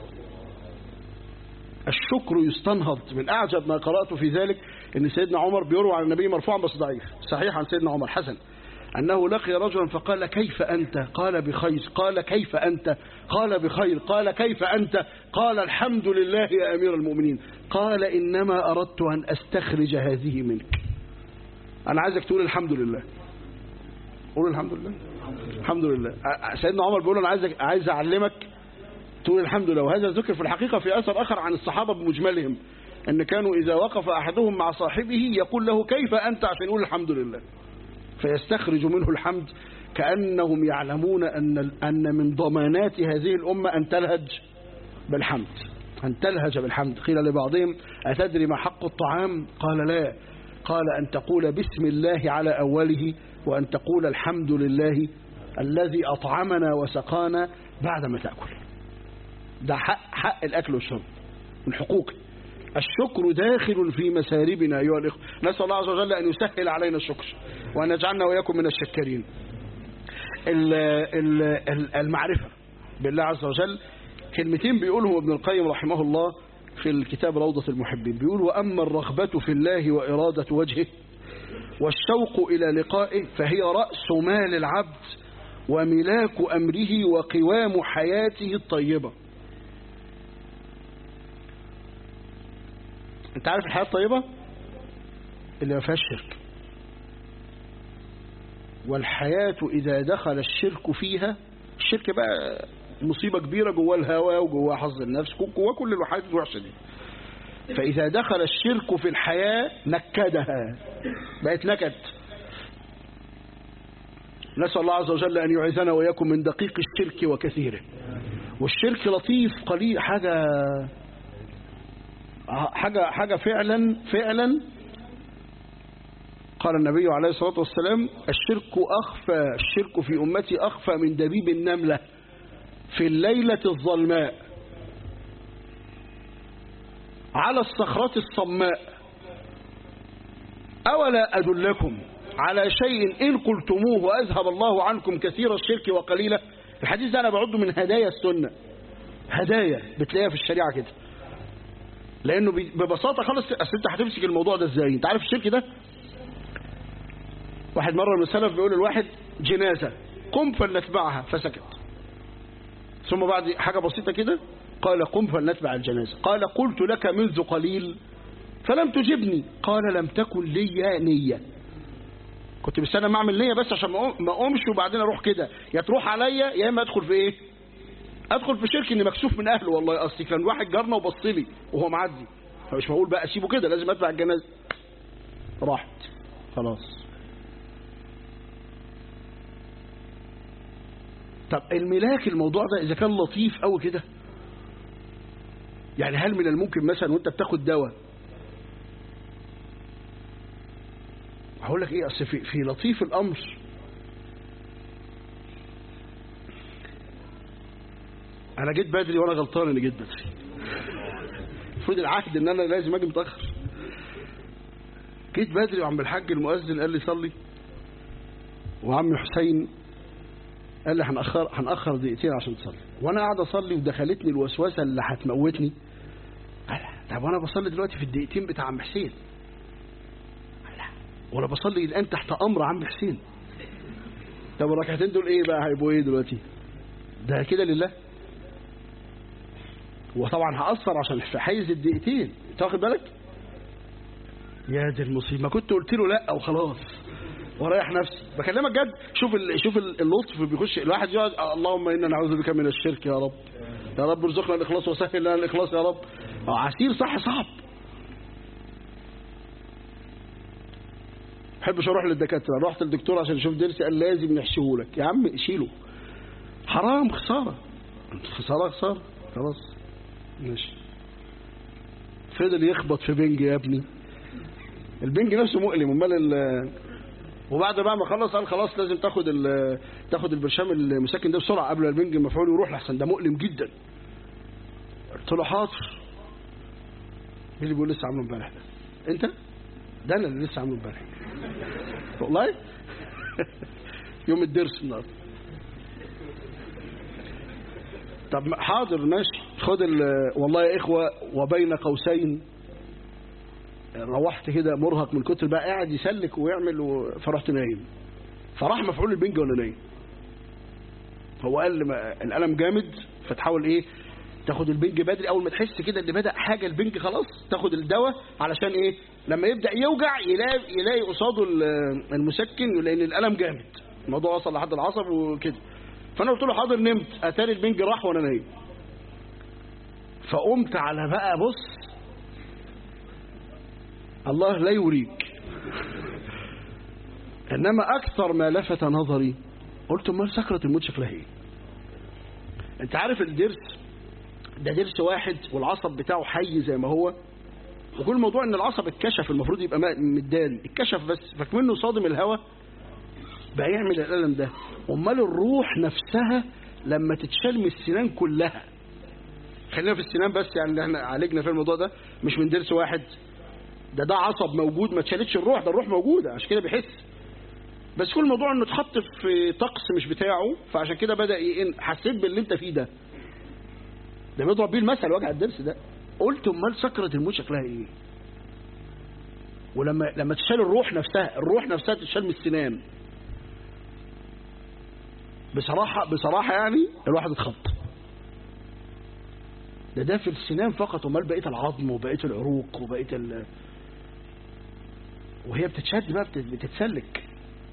الشكر يستنهض من أعجب ما قرأت في ذلك أن سيدنا عمر بيروى عن النبي مرفوعا بس ضعيف صحيح عن سيدنا عمر حسن أنه لقي رجلا فقال كيف أنت قال بخير قال كيف أنت قال بخير قال كيف أنت قال الحمد لله يا أمير المؤمنين قال إنما أردت أن أستخرج هذه منك أنا عايزك تقول الحمد لله قول الحمد لله الحمد لله سيدنا عمر بيقول أنا عايزك عايز أعلمك تقول الحمد لله وهذا ذكر في الحقيقة في أثر آخر عن الصحابة بمجملهم أن كانوا إذا وقف أحدهم مع صاحبه يقول له كيف أنت عشان يقول الحمد لله فيستخرج منه الحمد كأنهم يعلمون أن أن من ضمانات هذه الأمة أن تلهج بالحمد أن تلهج بالحمد قيل لبعضهم أتدري ما حق الطعام قال لا قال أن تقول بسم الله على أوله وأن تقول الحمد لله الذي أطعمنا وسقانا بعدما تأكل ده حق, حق الأكل والشرب من حقوقه الشكر داخل في مساربنا أيها الإخوة نسأل الله عز وجل أن يسهل علينا الشكر وأن يجعلنا وإياكم من الشكرين المعرفة بالله عز وجل كلمتين بيقولهم ابن القيم رحمه الله في الكتاب روضة المحبين بيقول وأما الرغبة في الله وإرادة وجهه والشوق إلى لقائه فهي رأس مال العبد وملاك أمره وقوام حياته الطيبة انت عارف الحياة الطيبة اللي ما فيهاش شرك والحياة إذا دخل الشرك فيها الشرك بقى مصيبة كبيرة جوه الهوى وجوه حظ النفس جوه كل الحاجات الوحشة دي فإذا دخل الشرك في الحياة نكدها بقت نكد نسأل الله عز وجل أن يعيذنا وإياكم من دقيق الشرك وكثيره والشرك لطيف قليل حاجة حاجة, حاجة فعلا فعلا قال النبي عليه الصلاة والسلام الشرك أخفى الشرك في أمتي أخفى من دبيب النملة في الليلة الظلماء على الصخرة الصماء أولا أدلكم على شيء إن قلتموه وأذهب الله عنكم كثير الشرك وقليلا الحديث ده أنا بعده من هدايا السنة هدايا بتلاقيها في الشريعة كده لأنه ببساطة خالص أصل أنت هتمسك الموضوع ده إزاي أنت عارف الشرك ده واحد مرة من السلف بيقول للواحد جنازة قم فلنتبعها فسكت ثم بعد حاجة بسيطة كده قال قم فلنتبع الجنازة قال قلت لك منذ قليل فلم تجبني قال لم تكن لي نية كنت مستني ما اعمل نيه بس عشان ما أقوم- ما اقومش وبعدين اروح كده يا تروح عليا يا اما ادخل في ايه ادخل في شرك اني مكسوف من اهله والله اصلي كان واحد جارنا وبص لي وهو معدي فمش بقول بقى اسيبه كده لازم اتبع الجنازه راحت خلاص طب الملاك الموضوع ده اذا كان لطيف قوي كده يعني هل من الممكن مثلا وانت بتاخد دواء هقول لك ايه اصل في, في لطيف الامر انا جيت بدري وانا غلطان اني جيت بدري المفروض العهد ان انا لازم اجي متاخر جيت بدري وعم الحاج المؤذن قال لي صلي وعم حسين قال لي هنأخر هنأخر دقيقتين عشان تصلي وانا قاعد اصلي ودخلتني الوسوسه اللي هتموتني قال طب وانا بصلي دلوقتي في الدقيقتين بتاع عم حسين قال لا، وانا بصلي الان تحت امر عم حسين طب الركعتين دول ايه بقى هيبقوا ايه دلوقتي ده كده لله وطبعا هأثر عشان في حيز الدقيقتين انت واخد بالك يا دي المصيبه ما كنت قلت له لا وخلاص ورايح نفسي بكلمك جد شوف ال... شوف ال- اللطف بيخش الواحد يقعد اللهم انا نعوذ بك من الشرك يا رب يا رب ارزقنا الاخلاص وسهل لنا الاخلاص يا رب اه عسير صح صعب بحبش اروح للدكاتره رحت للدكتور عشان اشوف ضرسي قال لازم نحشيه لك يا عم شيله حرام خساره خساره خساره خلاص ماشي فضل يخبط في بنج يا ابني البنج نفسه مؤلم امال ال- وبعد بقى ما خلص قال خلاص لازم تاخد ال- تاخد البرشام المسكن ده بسرعه قبل ما البنج المفعول يروح لحسن ده مؤلم جدا قلت له حاضر مين اللي بيقول لسه عامله امبارح ده انت ده انا اللي لسه عامله امبارح والله يوم الدرس النهارده طب ما- حاضر ماشي خد ال- والله يا اخوه وبين قوسين روحت كده مرهق من كتر بقى قاعد يسلك ويعمل و... فرحت نايم فراح مفعول البنج وانا نايم هو قال لي ما- الالم جامد فتحاول ايه تاخد البنج بدري اول ما تحس كده ان بدا حاجه البنج خلاص تاخد الدواء علشان ايه لما يبدا يوجع يلاقي يلاقي قصاده ال- المسكن لان الالم جامد الموضوع وصل لحد العصب وكده فانا قلت له حاضر نمت اتاري البنج راح وانا نايم فقمت على بقى بص الله لا يوريك انما اكثر ما لفت نظري قلت امال سكره الموت شكلها ايه انت عارف الضرس ده ضرس واحد والعصب بتاعه حي زي ما هو وكل الموضوع ان العصب اتكشف المفروض يبقى ما- مدان اتكشف بس فكمنه صادم الهواء بقى يعمل الالم ده امال الروح نفسها لما تتشال من السنان كلها خلينا في السنان بس يعني اللي احنا عالجنا في الموضوع ده مش من ضرس واحد ده ده عصب موجود ما اتشالتش الروح ده الروح موجوده عشان كده بيحس بس كل الموضوع انه اتحط في طقس مش بتاعه فعشان كده بدا ي- حسيت باللي انت فيه ده ده بيضرب بيه المثل وجع الضرس ده قلت امال سكره الموت شكلها ايه ولما لما تشال الروح نفسها الروح نفسها تتشال من السنان بصراحه بصراحه يعني الواحد اتخض ده ده في السنان فقط امال بقيه العظم وبقيه العروق وبقيه ال وهي بتتشد بقى بت- بتتسلك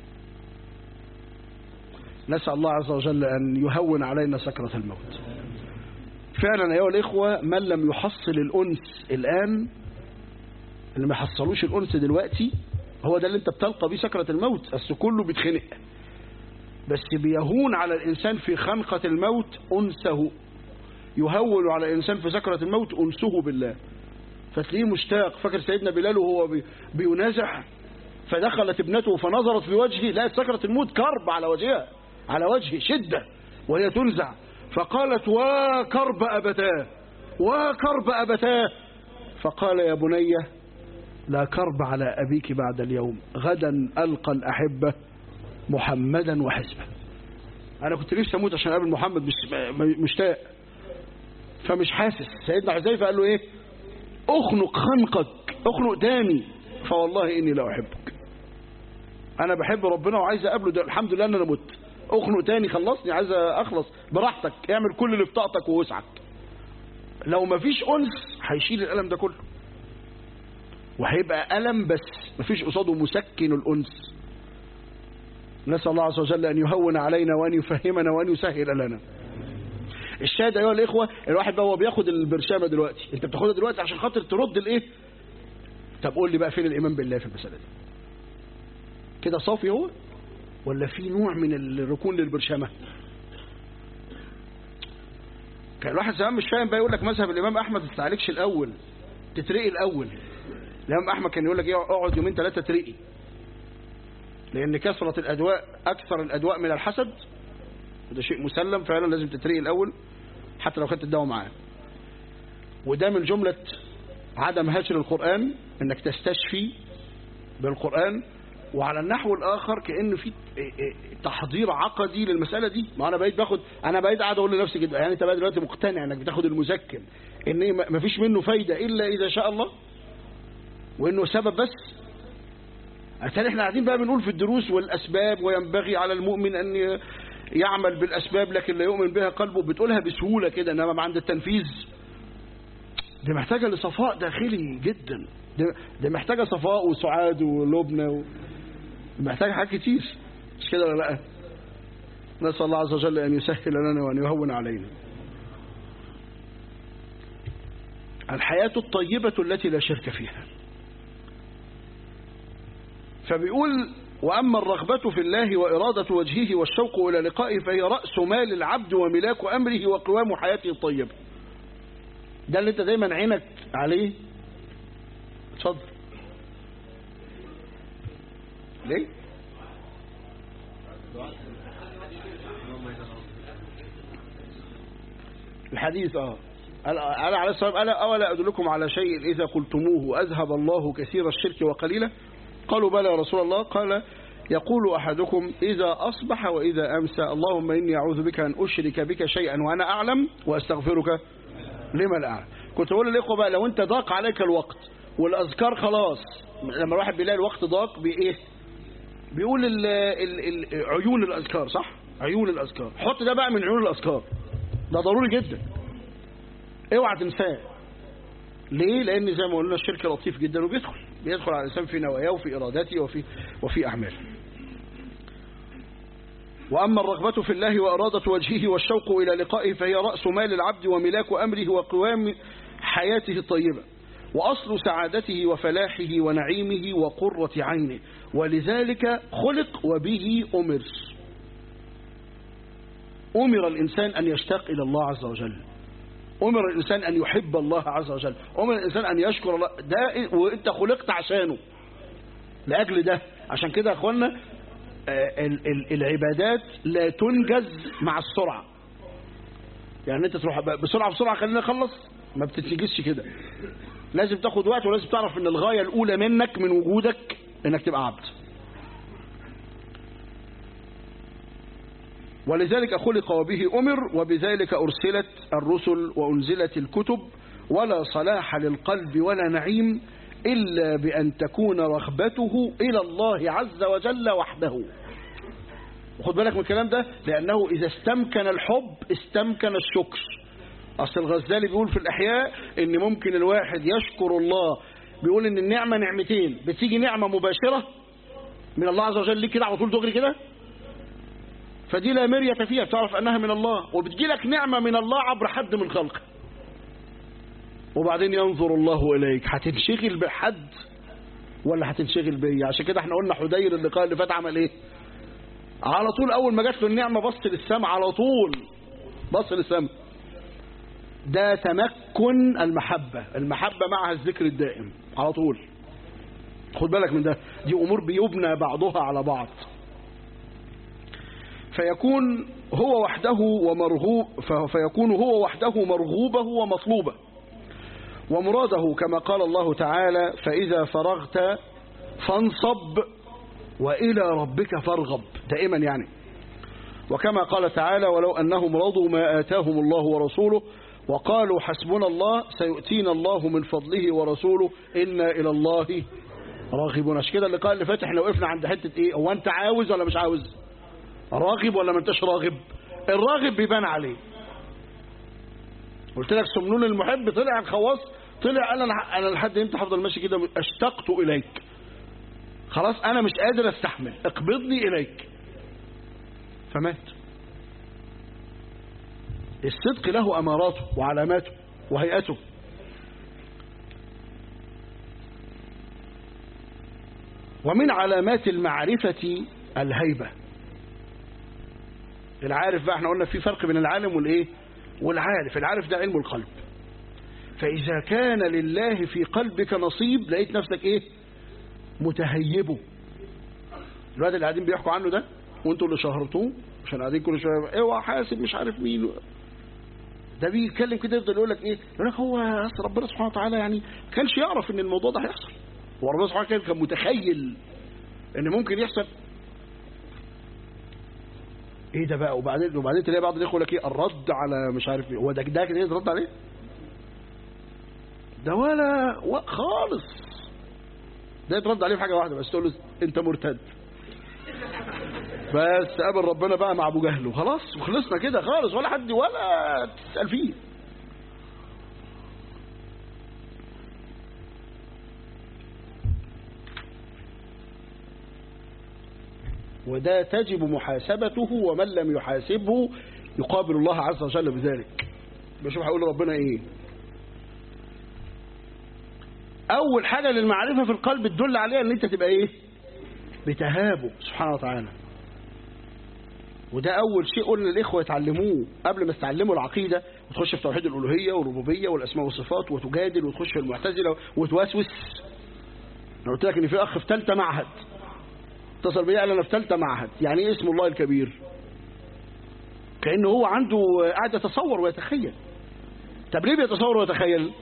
نسأل الله عز وجل أن يهون علينا سكرة الموت فعلا أيها الإخوة من لم يحصل الأنس الآن اللي ما يحصلوش الأنس دلوقتي هو ده اللي انت بتلقى بيه سكرة الموت بس كله بيتخنق بس بيهون على الإنسان في خنقة الموت أنسه يهون على الإنسان في سكرة الموت أنسه بالله فتلاقيه مشتاق فاكر سيدنا بلال وهو بي- بينازع فدخلت ابنته فنظرت في وجهه لقت سكرة الموت كرب على وجهها على وجهه شدة وهي تنزع فقالت وكرب أبتاه وكرب أبتاه فقال يا بني لا كرب على أبيك بعد اليوم غدا ألقى الأحبة محمدا وحزبه أنا كنت نفسي أموت عشان أقابل محمد مش مشتاق فمش حاسس سيدنا حذيفة قال له إيه اخنق خنقك اخنق تاني فوالله إني لا أحبك أنا بحب ربنا وعايز أقابله ده الحمد لله أن أنا مت اخنق تاني خلصني عايز أخلص براحتك اعمل كل اللي في طاقتك ووسعك لو مفيش أنس هيشيل الألم ده كله وهيبقى ألم بس مفيش قصاده مسكن الأنس نسأل الله عز وجل أن يهون علينا وأن يفهمنا وأن يسهل لنا الشاهد أيها الإخوة الواحد بقى هو بياخد البرشامة دلوقتي أنت بتاخدها دلوقتي عشان خاطر ترد الإيه طب قول لي بقى فين الإيمان بالله في المسألة دي كده صافي هو ولا في نوع من الركون للبرشامة كان الواحد زمان مش فاهم بقى يقول لك مذهب الإمام أحمد ما تستعلكش الأول تترقي الأول الإمام أحمد كان يقول لك إيه اقعد يومين ثلاثة ترقي لأن كثرة الأدواء أكثر الأدواء من الحسد وده شيء مسلم فعلا لازم تترقي الأول حتى لو خدت الدواء معاه وده من جملة عدم هجر القرآن انك تستشفي بالقرآن وعلى النحو الآخر كأنه في تحضير عقدي للمسألة دي ما أنا بقيت باخد أنا بقيت قاعد أقول لنفسي كده يعني أنت بقى دلوقتي مقتنع إنك بتاخد المزكم إن ما فيش منه فايدة إلا إذا شاء الله وإنه سبب بس عشان احنا قاعدين بقى بنقول في الدروس والأسباب وينبغي على المؤمن أن يعمل بالأسباب لكن لا يؤمن بها قلبه بتقولها بسهولة كده إنما عند التنفيذ دي محتاجة لصفاء داخلي جدا دي, دي محتاجة صفاء وسعاد ولبنى و... محتاجة حاجات كتير مش كده ولا لا نسأل الله عز وجل أن يسهل لنا وأن يهون علينا الحياة الطيبة التي لا شرك فيها فبيقول وأما الرغبة في الله وإرادة وجهه والشوق إلى لقائه فهي رأس مال العبد وملاك أمره وقوام حياته الطيبة ده اللي انت دايما عينك عليه اتفضل ليه الحديث اه قال على الصواب قال أولا أدلكم على شيء إذا قلتموه أذهب الله كثير الشرك وقليله قالوا بلى يا رسول الله قال يقول أحدكم إذا أصبح وإذا أمسى اللهم إني أعوذ بك أن أشرك بك شيئا وأنا أعلم وأستغفرك لما لا أعلم كنت بقول للإخوة بقى لو أنت ضاق عليك الوقت والأذكار خلاص لما الواحد بيلاقي الوقت ضاق بإيه بيقول ال ال ال عيون الأذكار صح عيون الأذكار حط ده بقى من عيون الأذكار ده ضروري جدا اوعى تنساه ليه لأن زي ما قلنا الشرك لطيف جدا وبيدخل بيدخل على الإنسان في نواياه وفي إراداته وفي, وفي أعماله وأما الرغبة في الله وإرادة وجهه والشوق إلى لقائه فهي رأس مال العبد وملاك أمره وقوام حياته الطيبة وأصل سعادته وفلاحه ونعيمه وقرة عينه ولذلك خلق وبه أمر أمر الإنسان أن يشتاق إلى الله عز وجل أمر الإنسان أن يحب الله عز وجل أمر الإنسان أن يشكر الله ده وإنت خلقت عشانه لأجل ده عشان كده يا أخوانا العبادات لا تنجز مع السرعة يعني انت تروح بسرعة بسرعة خلينا نخلص ما بتتنجزش كده لازم تاخد وقت ولازم تعرف ان الغاية الاولى منك من وجودك انك تبقى عبد ولذلك خلق وبه امر وبذلك ارسلت الرسل وانزلت الكتب ولا صلاح للقلب ولا نعيم إلا بأن تكون رغبته إلى الله عز وجل وحده وخد بالك من الكلام ده لأنه إذا استمكن الحب استمكن الشكر أصل الغزالي بيقول في الأحياء إن ممكن الواحد يشكر الله بيقول إن النعمة نعمتين بتيجي نعمة مباشرة من الله عز وجل ليك كده على طول دغري كده فدي لا مرية فيها بتعرف أنها من الله وبتجي لك نعمة من الله عبر حد من خلقه وبعدين ينظر الله إليك هتنشغل بحد ولا هتنشغل بيا عشان كده احنا قلنا حدير اللقاء اللي فات عمل ايه على طول اول ما جات له النعمه بص للسماء على طول بص للسماء ده تمكن المحبة المحبة معها الذكر الدائم على طول خد بالك من ده دي أمور بيبنى بعضها على بعض فيكون هو وحده ومرغوب فيكون هو وحده مرغوبه ومطلوبه ومراده كما قال الله تعالى فإذا فرغت فانصب وإلى ربك فارغب دائما يعني وكما قال تعالى ولو أنهم رضوا ما آتاهم الله ورسوله وقالوا حسبنا الله سيؤتينا الله من فضله ورسوله إنا إلى الله راغبون عشان كده اللقاء اللي فات احنا وقفنا عند حتة ايه هو انت عاوز ولا مش عاوز راغب ولا ما انتش راغب الراغب بيبان عليه قلت لك سمنون المحب طلع الخواص طلع انا انا لحد امتى هفضل ماشي كده اشتقت اليك خلاص انا مش قادر استحمل اقبضني اليك فمات الصدق له أماراته وعلاماته وهيئته ومن علامات المعرفة الهيبة العارف بقى احنا قلنا في فرق بين العالم والايه والعارف العارف ده علم القلب فإذا كان لله في قلبك نصيب لقيت نفسك ايه متهيبه الواد اللي قاعدين بيحكوا عنه ده وانتوا اللي شهرتوه عشان قاعدين كل شويه اوعى حاسب مش عارف مين ده بيتكلم كده يفضل يقول لك ايه يقول لك هو اصل ربنا سبحانه وتعالى يعني ما كانش يعرف ان الموضوع ده هيحصل هو ربنا سبحانه وتعالى كان متخيل ان ممكن يحصل ايه ده بقى وبعدين وبعدين تلاقي بعض الاخوه يقول لك ايه الرد على مش عارف ايه هو ده ده كده يرد عليه ده ولا و- خالص ده يترد عليه في حاجه واحده بس تقول له انت مرتد بس قابل ربنا بقى مع ابو جهل وخلاص وخلصنا كده خالص ولا حد ولا تسال فيه وده تجب محاسبته ومن لم يحاسبه يقابل الله عز وجل بذلك بشوف هيقول ربنا ايه اول حاجة للمعرفة في القلب تدل عليها ان انت تبقى ايه بتهابه سبحانه وتعالى وده اول شيء قلنا الاخوة يتعلموه قبل ما تتعلموا العقيدة وتخش في توحيد الالوهية والربوبية والاسماء والصفات وتجادل وتخش في المعتزلة وتوسوس انا قلت لك ان في اخ في ثالثه معهد اتصل بيا قال انا في ثالثه معهد يعني ايه اسم الله الكبير كانه هو عنده قاعد يتصور ويتخيل طب ليه بيتصور ويتخيل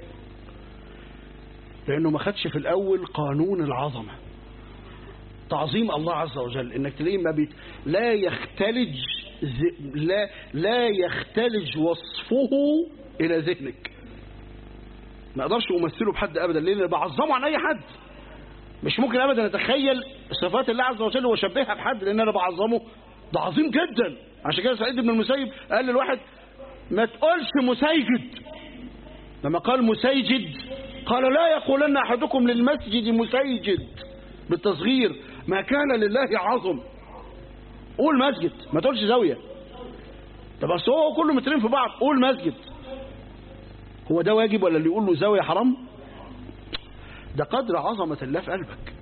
لانه ما خدش في الاول قانون العظمه تعظيم الله عز وجل انك تلاقيه ما بيت لا يختلج ز... لا لا يختلج وصفه الى ذهنك ما اقدرش امثله بحد ابدا لان أنا بعظمه عن اي حد مش ممكن ابدا اتخيل صفات الله عز وجل واشبهها بحد لان انا بعظمه ده عظيم جدا عشان كده سعيد بن المسيب قال للواحد ما تقولش مسيجد لما قال مسيجد قال لا يقولن احدكم للمسجد مسيجد بالتصغير ما كان لله عظم قول مسجد ما تقولش زاويه طب بس هو كله مترين في بعض قول مسجد هو ده واجب ولا اللي يقول له زاويه حرام ده قدر عظمة الله في قلبك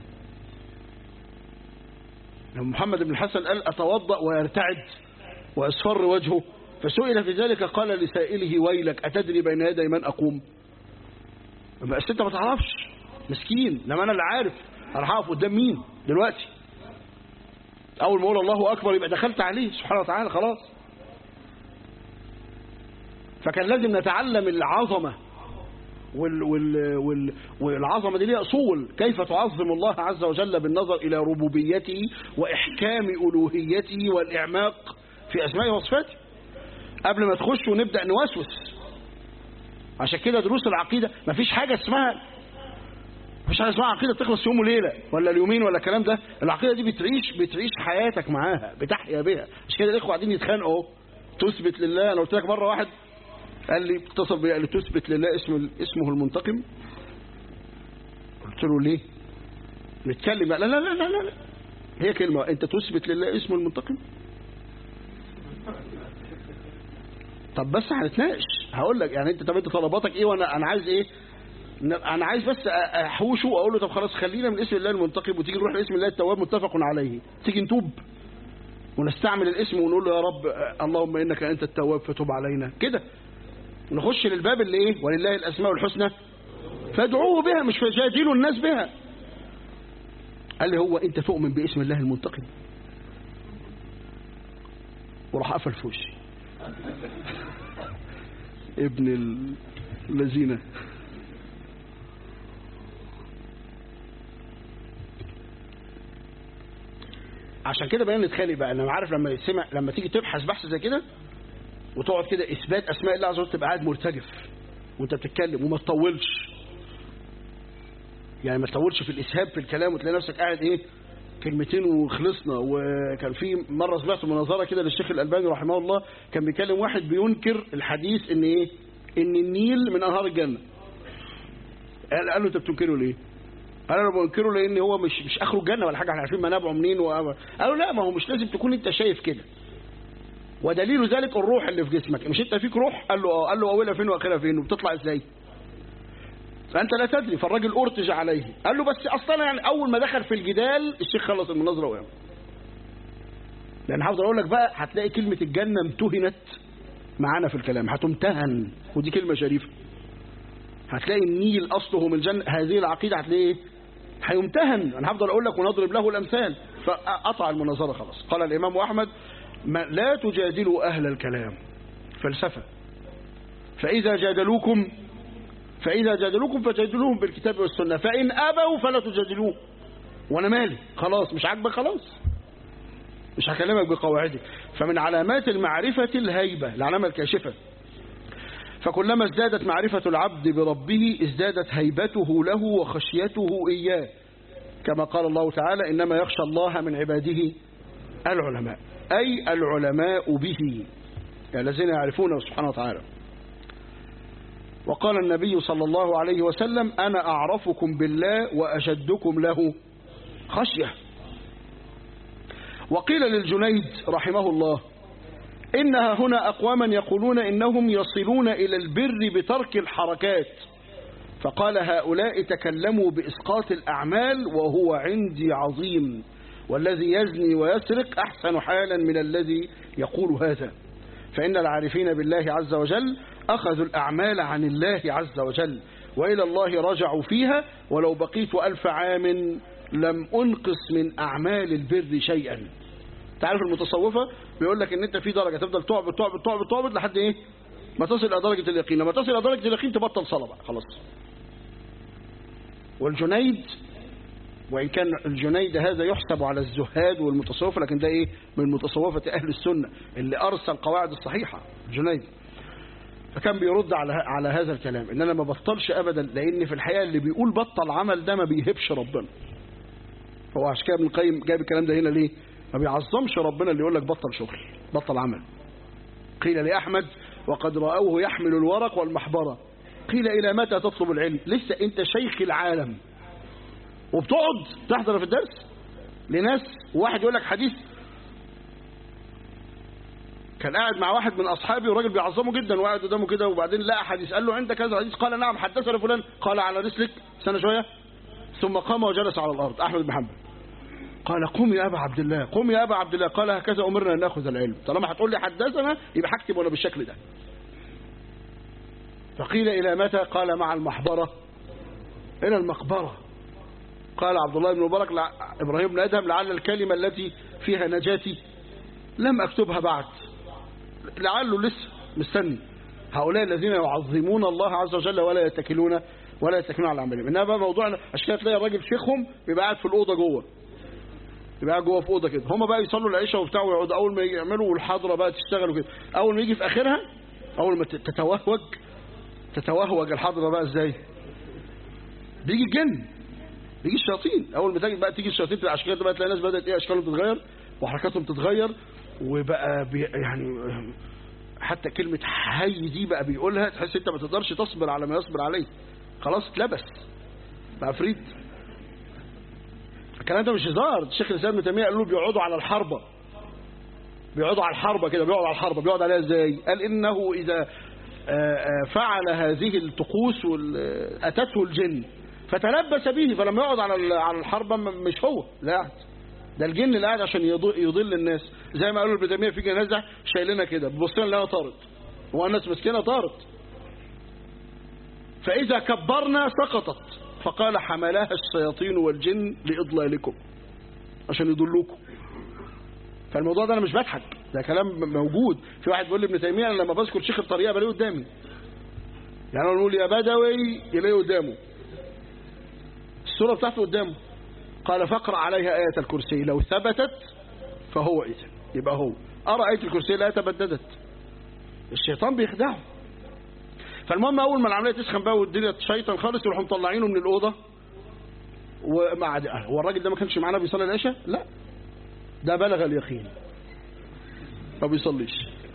لما محمد بن الحسن قال أتوضأ ويرتعد ويصفر وجهه فسئل في ذلك قال لسائله ويلك أتدري بين يدي من أقوم بس أنت ما تعرفش مسكين لما أنا اللي عارف أنا هقف قدام مين دلوقتي أول ما أقول الله أكبر يبقى دخلت عليه سبحانه وتعالى خلاص فكان لازم نتعلم العظمة وال وال وال والعظمة دي ليها أصول كيف تعظم الله عز وجل بالنظر إلى ربوبيته وإحكام ألوهيته والإعماق في أسمائه وصفاته قبل ما تخش ونبدأ نوسوس عشان كده دروس العقيدة مفيش حاجة اسمها مفيش حاجة اسمها عقيدة تخلص يوم وليلة ولا اليومين ولا الكلام ده العقيدة دي بتعيش بتعيش حياتك معاها بتحيا بها عشان كده الإخوة قاعدين يتخانقوا تثبت لله أنا قلت لك مرة واحد قال لي اتصل بي قال لي تثبت لله اسم اسمه المنتقم قلت له ليه نتكلم لا لا لا لا لا, لا. هي كلمة انت تثبت لله اسمه المنتقم طب بس هنتناقش هقول لك يعني انت طب انت طلباتك ايه وانا انا عايز ايه انا عايز بس احوشه واقول له طب خلاص خلينا من اسم الله المنتقم وتيجي نروح لاسم الله التواب متفق عليه تيجي نتوب ونستعمل الاسم ونقول له يا رب اللهم انك انت التواب فتوب علينا كده نخش للباب اللي ايه ولله الاسماء الحسنى فادعوه بها مش فجادلوا الناس بها قال لي هو انت تؤمن باسم الله المنتقم وراح قفل في وشي ابن الذين عشان كده بقينا نتخانق بقى انا عارف لما يسمع لما تيجي تبحث بحث زي كده وتقعد كده اثبات اسماء الله عز وجل تبقى قاعد مرتجف وانت بتتكلم وما تطولش يعني ما تطولش في الاسهاب في الكلام وتلاقي نفسك قاعد ايه كلمتين وخلصنا وكان في مره سمعت مناظره كده للشيخ الالباني رحمه الله كان بيكلم واحد بينكر الحديث ان ايه ان النيل من انهار الجنه قال, قال له انت بتنكره ليه قال انا بنكره لان هو مش مش اخره الجنه ولا حاجه احنا عارفين منابعه منين و... قالوا لا ما هو مش لازم تكون انت شايف كده ودليل ذلك الروح اللي في جسمك مش انت فيك روح قال له اه قال له اولها فين واخرها فين وبتطلع ازاي فانت لا تدري فالراجل ارتج عليه قال له بس اصلا يعني اول ما دخل في الجدال الشيخ خلص المناظره وقام لان هفضل اقول لك بقى هتلاقي كلمه الجنه امتهنت معانا في الكلام هتمتهن ودي كلمه شريفه هتلاقي النيل اصله من الجنه هذه العقيده هتلاقي ايه هيمتهن انا هفضل اقول لك ونضرب له الامثال فقطع المناظره خلاص قال الامام احمد ما لا تجادلوا اهل الكلام فلسفه فاذا جادلوكم فاذا جادلوكم فجادلوهم بالكتاب والسنه فان ابوا فلا تجادلوه وانا مالي خلاص مش عاجبك خلاص مش هكلمك بقواعدك فمن علامات المعرفة الهيبة العلامة الكاشفة فكلما ازدادت معرفة العبد بربه ازدادت هيبته له وخشيته إياه كما قال الله تعالى إنما يخشى الله من عباده العلماء أي العلماء به الذين يعرفونه سبحانه وتعالى وقال النبي صلى الله عليه وسلم أنا أعرفكم بالله وأشدكم له خشية وقيل للجنيد رحمه الله إنها هنا أقواما يقولون إنهم يصلون إلى البر بترك الحركات فقال هؤلاء تكلموا بإسقاط الأعمال وهو عندي عظيم والذي يزني ويسرق أحسن حالا من الذي يقول هذا فإن العارفين بالله عز وجل أخذوا الأعمال عن الله عز وجل وإلى الله رجعوا فيها ولو بقيت ألف عام لم أنقص من أعمال البر شيئا تعرف المتصوفة بيقول لك ان انت في درجة تفضل تعبد تعبد تعبد تعبد لحد ايه ما تصل الى درجة اليقين لما تصل الى درجة اليقين تبطل صلاة بقى خلاص والجنيد وإن كان الجنيد هذا يحسب على الزهاد والمتصوفة لكن ده إيه من متصوفة أهل السنة اللي أرسل القواعد الصحيحة الجنيد فكان بيرد على على هذا الكلام ان انا ما بطلش ابدا لان في الحقيقه اللي بيقول بطل عمل ده ما بيهبش ربنا هو عشان كده ابن القيم جايب الكلام ده هنا ليه ما بيعظمش ربنا اللي يقول لك بطل شغل بطل عمل قيل لأحمد وقد رأوه يحمل الورق والمحبرة قيل إلى متى تطلب العلم لسه أنت شيخ العالم وبتقعد تحضر في الدرس لناس واحد يقول لك حديث كان قاعد مع واحد من أصحابي وراجل بيعظمه جدا وقاعد قدامه كده وبعدين لقى حديث قال له عندك كذا حديث قال نعم حدثنا فلان قال على رسلك سنة شوية ثم قام وجلس على الأرض أحمد بن حنبل قال قم يا أبا عبد الله قم يا أبا عبد الله قال هكذا أمرنا أن نأخذ العلم طالما هتقول لي حدثنا يبقى هكتب وأنا بالشكل ده فقيل إلى متى قال مع المحبرة إلى المقبرة قال عبد الله بن مبارك لع... إبراهيم بن أدهم لعل الكلمة التي فيها نجاتي لم أكتبها بعد لعله لسه مستني هؤلاء الذين يعظمون الله عز وجل ولا يتكلون ولا يتكلون على عملهم انما بقى موضوع عشان كده تلاقي الراجل شيخهم بيبقى قاعد في الاوضه جوه يبقى قاعد جوه في اوضه كده هم بقى يصلوا العشاء وبتاع ويقعدوا اول ما يعملوا والحضره بقى تشتغل وكده اول ما يجي في اخرها اول ما تتوهج تتوهج الحضره بقى ازاي بيجي الجن بيجي الشياطين اول ما تيجي بقى تيجي الشياطين تبقى عشان كده بقى تلاقي ناس بدات ايه اشكالهم تتغير وحركاتهم تتغير وبقى بي يعني حتى كلمة حي دي بقى بيقولها تحس انت ما تقدرش تصبر على ما يصبر عليه خلاص اتلبس بقى فريد الكلام ده مش هزار الشيخ الاسلام ابن تيميه قال له بيقعدوا على الحربه بيقعدوا على الحربه كده بيقعد على الحربه بيقعد عليها ازاي قال انه اذا فعل هذه الطقوس اتته الجن فتلبس به فلما يقعد على على الحربه مش هو لا قاعد ده الجن اللي قاعد عشان يضل الناس زي ما قالوا ابن تيميه في جنازه شايلينها كده بص لنا طارت هو الناس مسكينه طارت فاذا كبرنا سقطت فقال حملها الشياطين والجن لإضلالكم عشان يضلوكم فالموضوع ده انا مش بضحك ده كلام موجود في واحد بيقول لي ابن تيميه انا لما بذكر شيخ الطريقه بلاقيه قدامي يعني انا نقول يا بدوي يلاقيه قدامه الصوره بتاعته قدامه قال فاقرا عليها ايه الكرسي لو ثبتت فهو اذا يبقى هو ارى ايه الكرسي لا تبددت الشيطان بيخدعه فالمهم اول ما العمليه تسخن بقى والدنيا تشيطن خالص يروحوا مطلعينه من الاوضه ومع هو الراجل ده ما كانش معانا بيصلي العشاء لا ده بلغ اليقين ما بيصليش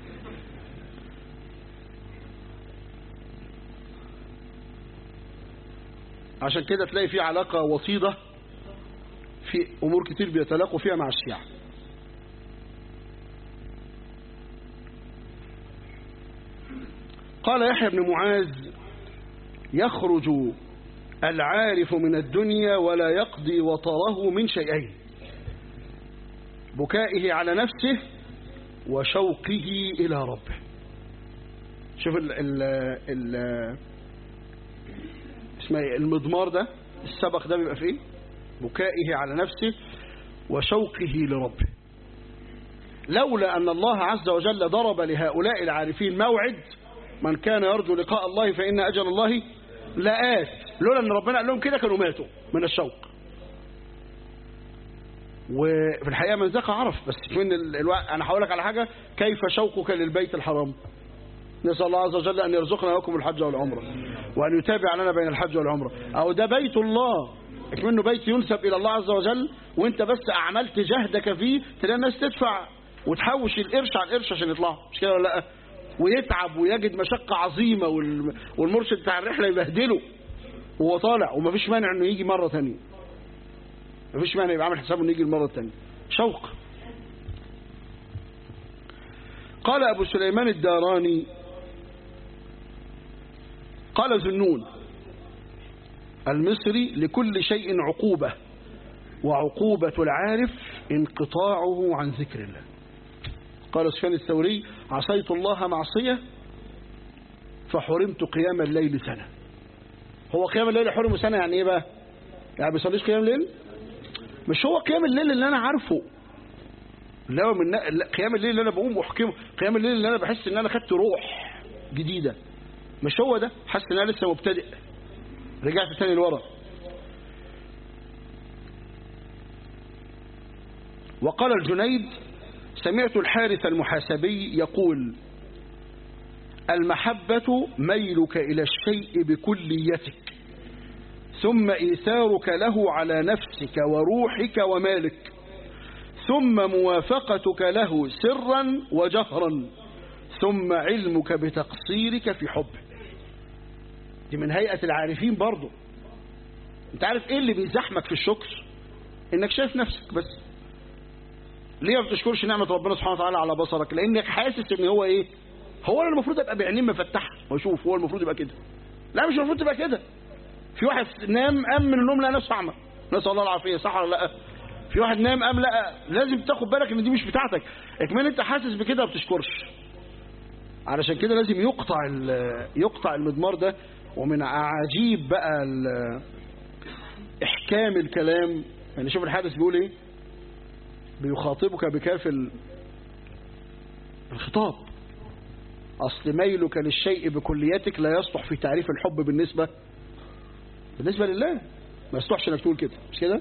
عشان كده تلاقي في علاقة وطيدة في أمور كتير بيتلاقوا فيها مع الشيعة قال يحيى بن معاذ يخرج العارف من الدنيا ولا يقضي وطره من شيئين بكائه على نفسه وشوقه إلى ربه شوف ال ال ال اسمه ايه المضمار ده السبق ده بيبقى فيه بكائه على نفسه وشوقه لربه لولا أن الله عز وجل ضرب لهؤلاء العارفين موعد من كان يرجو لقاء الله فإن أجل الله لآت لولا أن ربنا قال لهم كده كانوا ماتوا من الشوق وفي الحقيقة من ذاك عرف بس من الوقت أنا هقول لك على حاجة كيف شوقك للبيت الحرام نسأل الله عز وجل أن يرزقنا لكم الحج والعمرة وأن يتابع لنا بين الحج والعمرة أو ده بيت الله منه بيت ينسب إلى الله عز وجل وانت بس أعملت جهدك فيه تلاقي الناس تدفع وتحوش القرش على القرش عشان يطلعوا مش كده ولا لا ويتعب ويجد مشقة عظيمة والمرشد بتاع الرحلة يبهدله وهو طالع ومفيش مانع انه يجي مرة ثانيه مفيش مانع يبقى عامل حسابه انه يجي المرة الثانيه شوق قال ابو سليمان الداراني قال ذنون المصري لكل شيء عقوبة وعقوبة العارف انقطاعه عن ذكر الله قال سفيان الثوري عصيت الله معصية فحرمت قيام الليل سنة هو قيام الليل حرم سنة يعني ايه بقى يعني بيصليش قيام الليل مش هو قيام الليل اللي انا عارفه اللي هو من قيام الليل اللي انا بقوم واحكمه قيام الليل اللي انا بحس ان انا خدت روح جديدة مش هو ده حاسس ان انا لسه مبتدئ رجعت تاني لورا وقال الجنيد سمعت الحارث المحاسبي يقول المحبة ميلك إلى الشيء بكليتك ثم إيثارك له على نفسك وروحك ومالك ثم موافقتك له سرا وجهرا ثم علمك بتقصيرك في حبه دي من هيئة العارفين برضو انت عارف ايه اللي بيزحمك في الشكر انك شايف نفسك بس ليه ما بتشكرش نعمة ربنا سبحانه وتعالى على بصرك لانك حاسس ان هو ايه هو اللي المفروض ابقى بعينين مفتحه واشوف هو المفروض يبقى كده لا مش المفروض تبقى كده في واحد نام قام من النوم لقى نفسه اعمى نسال الله العافيه صح ولا لا في واحد نام قام لقى لازم تاخد بالك ان دي مش بتاعتك اكمل انت حاسس بكده ما بتشكرش علشان كده لازم يقطع يقطع المضمار ده ومن عجيب بقى احكام الكلام يعني شوف الحادث بيقول ايه بيخاطبك بكاف الخطاب اصل ميلك للشيء بكليتك لا يصلح في تعريف الحب بالنسبة بالنسبة لله ما يصلحش انك تقول كده مش كده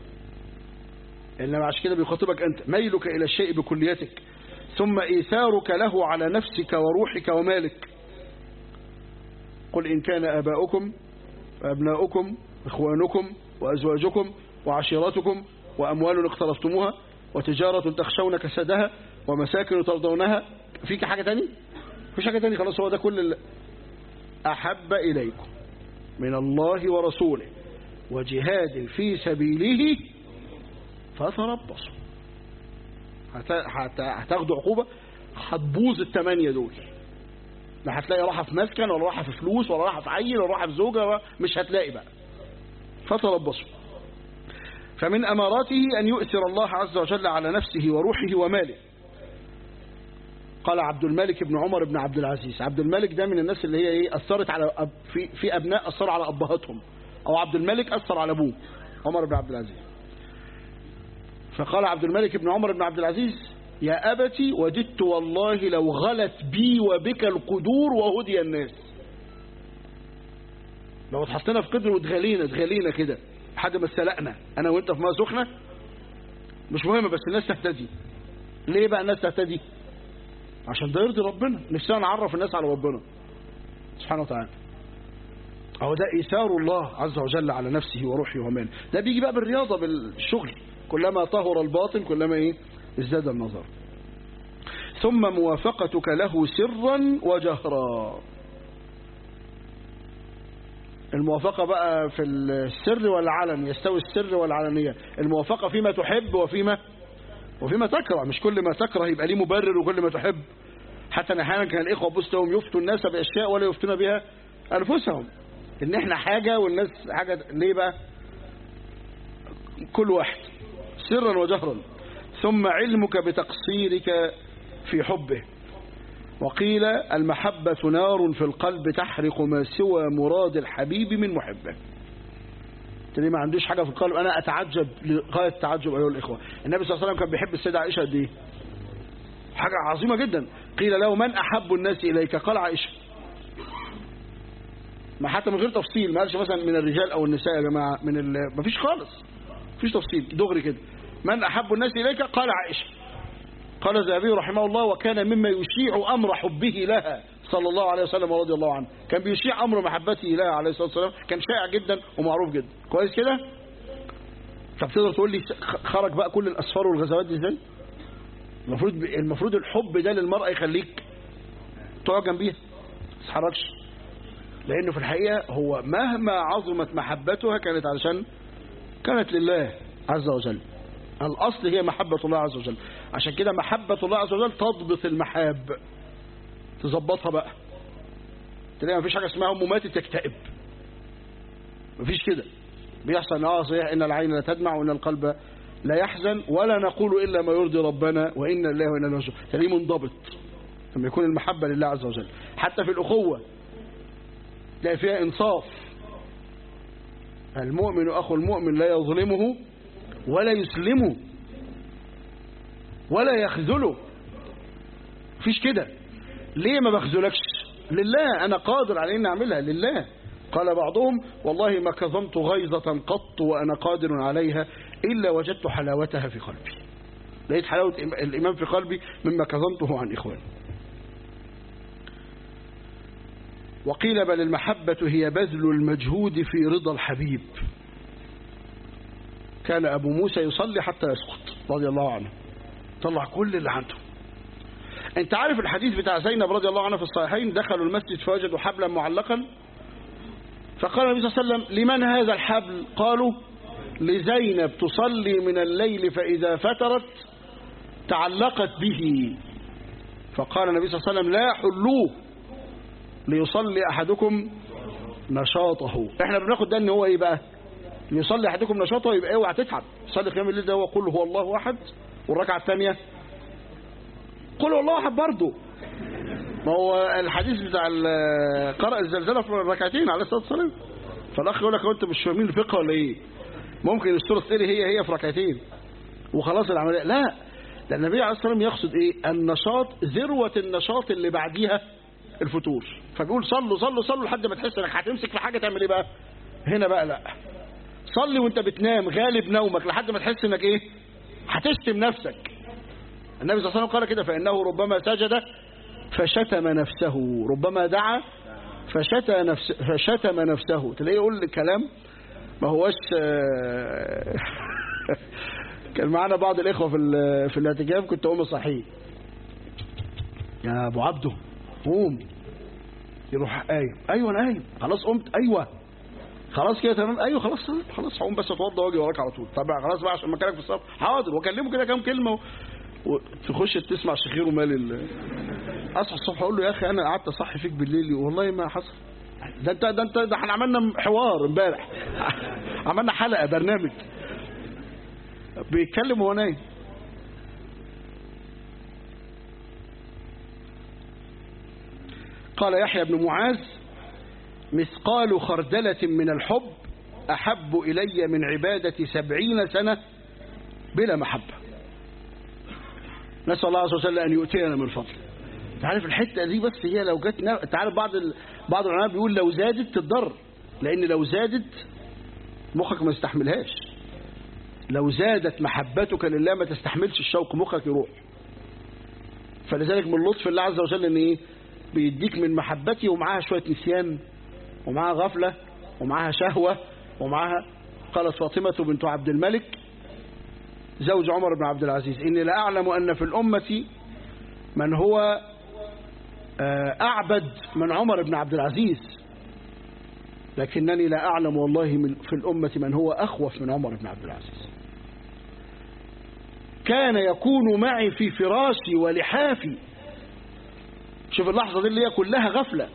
انما عشان كده بيخاطبك انت ميلك الى الشيء بكليتك ثم ايثارك له على نفسك وروحك ومالك قل إن كان آباؤكم وأبناؤكم إخوانكم وأزواجكم وعشيرتكم وأموال اقترفتموها وتجارة تخشون كسادها ومساكن ترضونها فيك حاجة تاني فيش حاجة تاني خلاص هو ده كل اللي أحب إليكم من الله ورسوله وجهاد في سبيله فتربصوا هتاخدوا عقوبة هتبوظ الثمانية دول لا هتلاقي راحة في مسكن ولا راحة في فلوس ولا راحة في عيل ولا راحة في زوجة ولا مش هتلاقي بقى فتربصوا فمن أماراته أن يؤثر الله عز وجل على نفسه وروحه وماله قال عبد الملك بن عمر بن عبد العزيز عبد الملك ده من الناس اللي هي ايه أثرت على أب في, في أبناء أثروا على أبهاتهم أو عبد الملك أثر على أبوه عمر بن عبد العزيز فقال عبد الملك بن عمر بن عبد العزيز يا أبتي وددت والله لو غلت بي وبك القدور وهدي الناس لو اتحطينا في قدر واتغلينا اتغلينا كده لحد ما استلقنا انا وانت في ميه سخنه مش مهم بس الناس تهتدي ليه بقى الناس تهتدي عشان ده يرضي ربنا نفسنا نعرف الناس على ربنا سبحانه وتعالى اهو ده ايثار الله عز وجل على نفسه وروحه وماله ده بيجي بقى بالرياضه بالشغل كلما طهر الباطن كلما ايه ازداد النظر ثم موافقتك له سرا وجهرا الموافقة بقى في السر والعلن يستوي السر والعلنية الموافقة فيما تحب وفيما وفيما تكره مش كل ما تكره يبقى ليه مبرر وكل ما تحب حتى ان احيانا كان الاخوه بوستهم يفتوا الناس باشياء ولا يفتون بها انفسهم ان احنا حاجه والناس حاجه ليه بقى كل واحد سرا وجهرا ثم علمك بتقصيرك في حبه وقيل المحبة نار في القلب تحرق ما سوى مراد الحبيب من محبه تلاقيه ما عندوش حاجة في القلب أنا أتعجب لغاية التعجب أيها الإخوة النبي صلى الله عليه وسلم كان بيحب السيدة عائشة قد إيه حاجة عظيمة جدا قيل له من أحب الناس إليك قال عائشة ما حتى من غير تفصيل ما قالش مثلا من الرجال أو النساء يا جماعة من ال... ما فيش خالص فيش تفصيل دغري كده من أحب الناس إليك قال عائشة قال الذهبي رحمه الله وكان مما يشيع أمر حبه لها صلى الله عليه وسلم ورضي الله عنه كان بيشيع أمر محبته لها عليه الصلاة والسلام كان شائع جدا ومعروف جدا كويس كده طب تقدر تقول لي خرج بقى كل الأسفار والغزوات دي ازاي المفروض المفروض الحب ده للمرأة يخليك تقعد جنبيها ما تتحركش لأنه في الحقيقة هو مهما عظمت محبتها كانت علشان كانت لله عز وجل الأصل هي محبة الله عز وجل عشان كده محبة الله عز وجل تضبط المحاب تظبطها بقى تلاقي مفيش حاجة اسمها أم ماتت تكتئب مفيش كده بيحصل اه صحيح إن العين لا تدمع وإن القلب لا يحزن ولا نقول إلا ما يرضي ربنا وإن الله وإنا إليه تلاقيه منضبط لما يكون المحبة لله عز وجل حتى في الأخوة تلاقي فيها إنصاف المؤمن أخو المؤمن لا يظلمه ولا يسلمه ولا يخذله فيش كده ليه ما بخذلكش لله أنا قادر على أن أعملها لله قال بعضهم والله ما كظمت غيظة قط وأنا قادر عليها إلا وجدت حلاوتها في قلبي لقيت حلاوة الإيمان في قلبي مما كظمته عن إخواني وقيل بل المحبة هي بذل المجهود في رضا الحبيب كان أبو موسى يصلي حتى يسقط رضي الله عنه طلع كل اللي عنده انت عارف الحديث بتاع زينب رضي الله عنها في الصحيحين دخلوا المسجد فوجدوا حبلا معلقا فقال النبي صلى الله عليه وسلم لمن هذا الحبل قالوا لزينب تصلي من الليل فإذا فترت تعلقت به فقال النبي صلى الله عليه وسلم لا حلوه ليصلي أحدكم نشاطه احنا بناخد ده ان هو ايه بقى يصلي احدكم نشاطه يبقى اوعى تتعب صلي قيام الليل ده هو قل هو الله احد والركعه الثانيه قل هو الله احد برضه ما هو الحديث بتاع قرأ الزلزال في الركعتين عليه الصلاه والسلام فالاخ يقول لك هو انت مش فاهمين الفقه ولا ايه ممكن السوره تقري هي هي في ركعتين وخلاص العمليه لا ده النبي عليه الصلاه والسلام يقصد ايه النشاط ذروه النشاط اللي بعديها الفتور فبيقول صلوا صلوا صلوا لحد ما تحس انك هتمسك في حاجه تعمل ايه بقى هنا بقى لا صلي وانت بتنام غالب نومك لحد ما تحس انك ايه هتشتم نفسك النبي صلى الله عليه وسلم قال كده فانه ربما سجد فشتم نفسه ربما دعا فشتم نفسه فشتم نفسه تلاقيه يقول كلام ما هوش كان معانا بعض الاخوه في في الاعتكاف كنت اقوم اصحيه يا ابو عبده قوم يروح قايم ايوه انا قايم خلاص قمت ايوه خلاص كده تمام ايوه خلاص خلاص هقوم بس اتوضى واجي وراك على طول طب خلاص بقى عشان مكانك في الصف حاضر واكلمه كده كام كلمه و... وتخش تسمع شخير ومال ال... اصحى الصبح اقول له يا اخي انا قعدت اصحي فيك بالليل والله ما حصل ده انت ده انت ده احنا عملنا حوار امبارح عملنا حلقه برنامج بيتكلم وهو نايم قال يحيى بن معاذ مثقال خردلة من الحب أحب إلي من عبادة سبعين سنة بلا محبة نسأل الله عز وجل أن يؤتينا من فضله تعرف الحتة دي بس هي لو جت نا... تعرف بعض ال... بعض العلماء بيقول لو زادت تضر لأن لو زادت مخك ما يستحملهاش لو زادت محبتك لله ما تستحملش الشوق مخك يروح فلذلك من لطف الله عز وجل ان ايه بيديك من محبتي ومعاها شوية نسيان ومعاها غفلة ومعاها شهوة ومعاها قالت فاطمة بنت عبد الملك زوج عمر بن عبد العزيز إني لا أعلم أن في الأمة من هو أعبد من عمر بن عبد العزيز لكنني لا أعلم والله من في الأمة من هو أخوف من عمر بن عبد العزيز كان يكون معي في فراشي ولحافي شوف اللحظة دي اللي هي كلها غفلة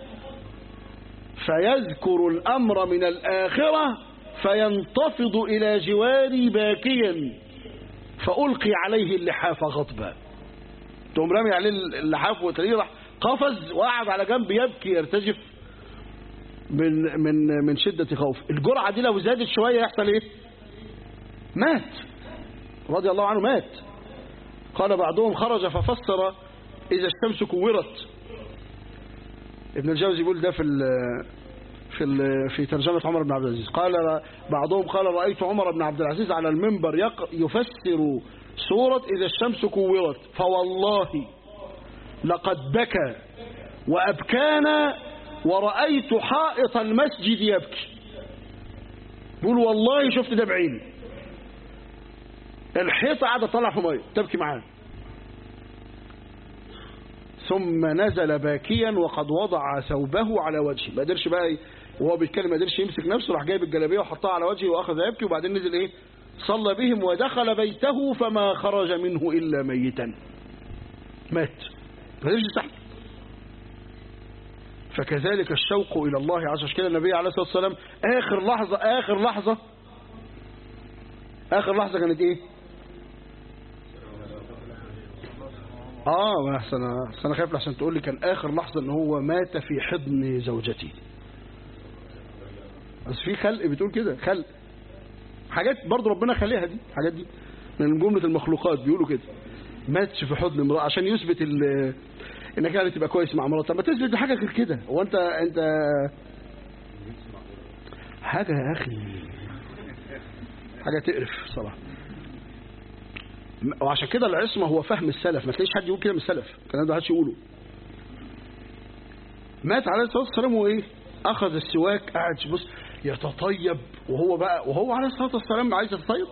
فيذكر الأمر من الآخرة فينتفض إلى جواري باكيا فألقي عليه اللحاف غضبا تقوم رامي عليه اللحاف وتلاقيه راح قفز وقعد على جنب يبكي يرتجف من من من شدة خوف الجرعة دي لو زادت شوية يحصل ايه مات رضي الله عنه مات قال بعضهم خرج ففسر إذا الشمس كورت ابن الجوزي يقول ده في ال في ال في ترجمة عمر بن عبد العزيز قال بعضهم قال رأيت عمر بن عبد العزيز على المنبر يق يفسر سورة إذا الشمس كورت فوالله لقد بكى وأبكانا ورأيت حائط المسجد يبكي يقول والله شفت ده بعيني الحيطة قاعدة تطلع في مية تبكي معاه ثم نزل باكيا وقد وضع ثوبه على وجهه ما قدرش بقى وهو بيتكلم ما قدرش يمسك نفسه راح جايب الجلابيه وحطها على وجهه واخذ يبكي وبعدين نزل ايه صلى بهم ودخل بيته فما خرج منه الا ميتا مات ما قدرش يستحمل فكذلك الشوق الى الله عز وجل النبي عليه الصلاه والسلام اخر لحظه اخر لحظه اخر لحظه كانت ايه اه احسن انا خايف عشان تقول لي كان اخر لحظه ان هو مات في حضن زوجتي بس في خلق بتقول كده خلق حاجات برضو ربنا خليها دي حاجات دي من جمله المخلوقات بيقولوا كده ماتش في حضن امراه عشان يثبت انك يعني تبقى كويس مع مراتك ما تثبت حاجه غير كده هو انت انت حاجه يا اخي حاجه تقرف صراحه وعشان كده العصمة هو فهم السلف ما تلاقيش حد يقول كده من السلف الكلام ده محدش يقوله مات عليه الصلاة والسلام وايه اخذ السواك قاعد بص يتطيب وهو بقى وهو عليه الصلاة والسلام عايز يتطيب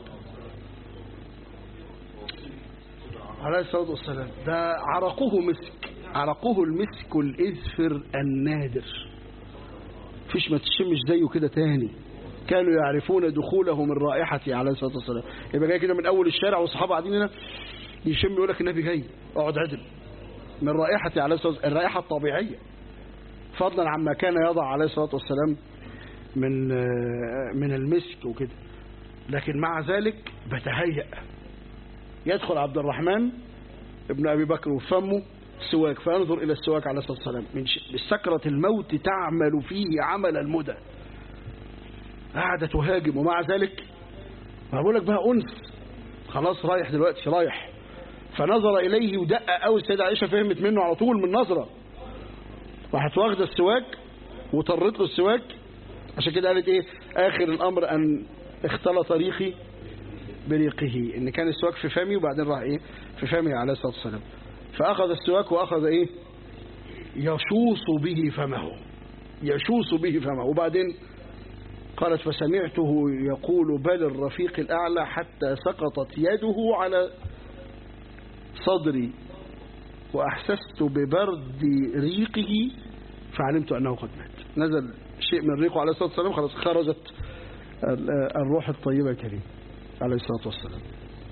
عليه الصلاة والسلام ده عرقه مسك عرقه المسك الإذفر النادر فيش ما تشمش زيه كده تاني كانوا يعرفون دخوله من رائحته عليه الصلاة والسلام يبقى جاي كده من أول الشارع والصحابة قاعدين هنا يشم يقول لك النبي جاي اقعد عدل من رائحته عليه الصلاة والسلام الرائحة الطبيعية فضلا عما كان يضع عليه الصلاة والسلام من من المسك وكده لكن مع ذلك بتهيأ يدخل عبد الرحمن ابن أبي بكر وفمه سواك فينظر إلى السواك عليه الصلاة والسلام من سكرة الموت تعمل فيه عمل المدى قاعدة تهاجم ومع ذلك ما بقول لك بقى أنس خلاص رايح دلوقتي رايح فنظر إليه ودقق قوي السيدة عائشة فهمت منه على طول من نظرة راحت واخدة السواك وطرت له السواك عشان كده قالت ايه آخر الأمر أن اختلط ريقي بريقه إن كان السواك في فمي وبعدين راح ايه في فمي عليه الصلاة والسلام فأخذ السواك وأخذ ايه يشوص به فمه يشوص به فمه وبعدين قالت فسمعته يقول بل الرفيق الأعلى حتى سقطت يده على صدري وأحسست ببرد ريقه فعلمت أنه قد مات نزل شيء من ريقه عليه الصلاة والسلام خلاص خرجت الروح الطيبة الكريم عليه الصلاة والسلام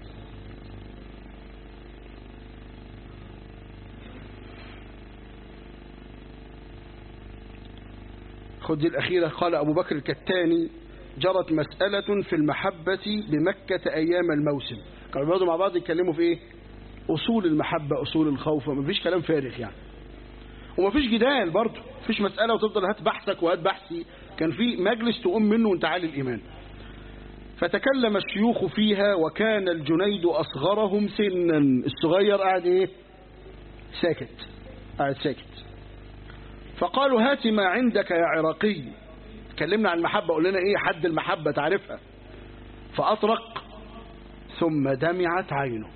خذ الأخيرة قال أبو بكر الكتاني جرت مسألة في المحبة بمكة أيام الموسم كانوا بيقعدوا مع بعض يتكلموا في إيه أصول المحبة أصول الخوف مفيش كلام فارغ يعني ومفيش جدال برضه مفيش مسألة وتفضل هات بحثك وهات بحثي كان في مجلس تقوم منه وانت عالي الإيمان فتكلم الشيوخ فيها وكان الجنيد أصغرهم سنا الصغير قاعد إيه ساكت قاعد ساكت فقالوا هات ما عندك يا عراقي تكلمنا عن المحبة قول لنا ايه حد المحبة تعرفها فأطرق ثم دمعت عينه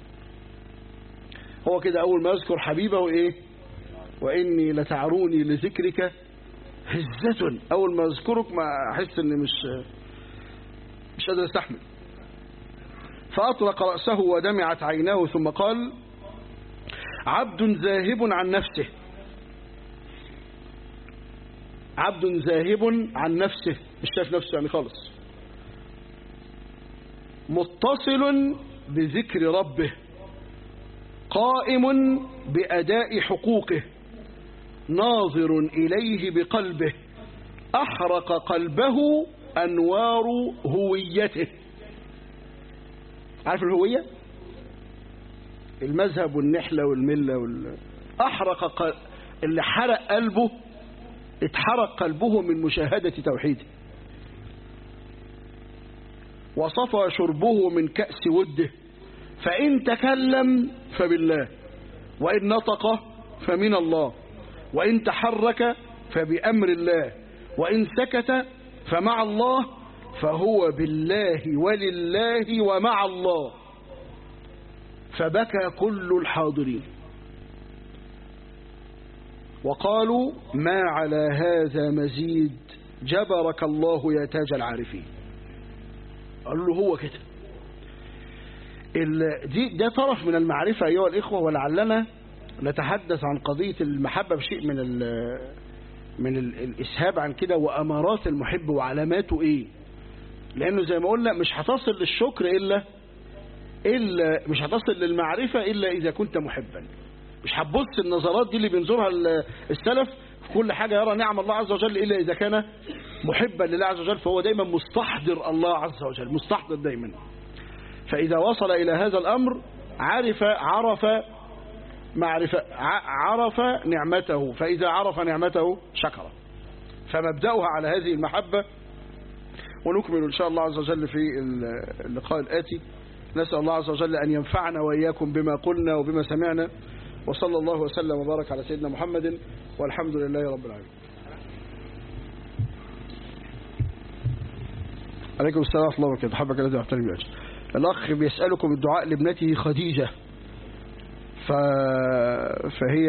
هو كده أول ما يذكر حبيبه ايه وإني لتعروني لذكرك هزة أول ما يذكرك ما أحس إني مش مش قادر استحمل فأطلق رأسه ودمعت عيناه ثم قال عبد ذاهب عن نفسه عبد ذاهب عن نفسه مش شايف نفسه يعني خالص متصل بذكر ربه قائم بأداء حقوقه ناظر إليه بقلبه أحرق قلبه أنوار هويته عارف الهوية المذهب والنحلة والملة وال... أحرق قل... اللي حرق قلبه اتحرق قلبه من مشاهدة توحيده وصفى شربه من كأس وده فإن تكلم فبالله وإن نطق فمن الله وإن تحرك فبأمر الله وإن سكت فمع الله فهو بالله ولله ومع الله فبكى كل الحاضرين وقالوا ما على هذا مزيد جبرك الله يا تاج العارفين قالوا له هو كده دي ده طرف من المعرفة أيها الإخوة ولعلنا نتحدث عن قضية المحبة بشيء من ال من ال الإسهاب عن كده وأمارات المحب وعلاماته إيه لأنه زي ما قلنا مش هتصل للشكر إلا إلا مش هتصل للمعرفة إلا إذا كنت محبا مش هتبص النظرات دي اللي بينظرها السلف في كل حاجة يرى نعم الله عز وجل إلا إذا كان محبا لله عز وجل فهو دايما مستحضر الله عز وجل مستحضر دايما فإذا وصل إلى هذا الأمر عرف عرف معرفة عرف نعمته فإذا عرف نعمته شكر فمبدأها على هذه المحبة ونكمل إن شاء الله عز وجل في اللقاء الآتي نسأل الله عز وجل أن ينفعنا وإياكم بما قلنا وبما سمعنا وصلى الله وسلم وبارك على سيدنا محمد والحمد لله رب العالمين عليكم السلام ورحمة الله وبركاته حبك الذي أحترم بأجل الأخ بيسألكم الدعاء لابنته خديجة ف... فهي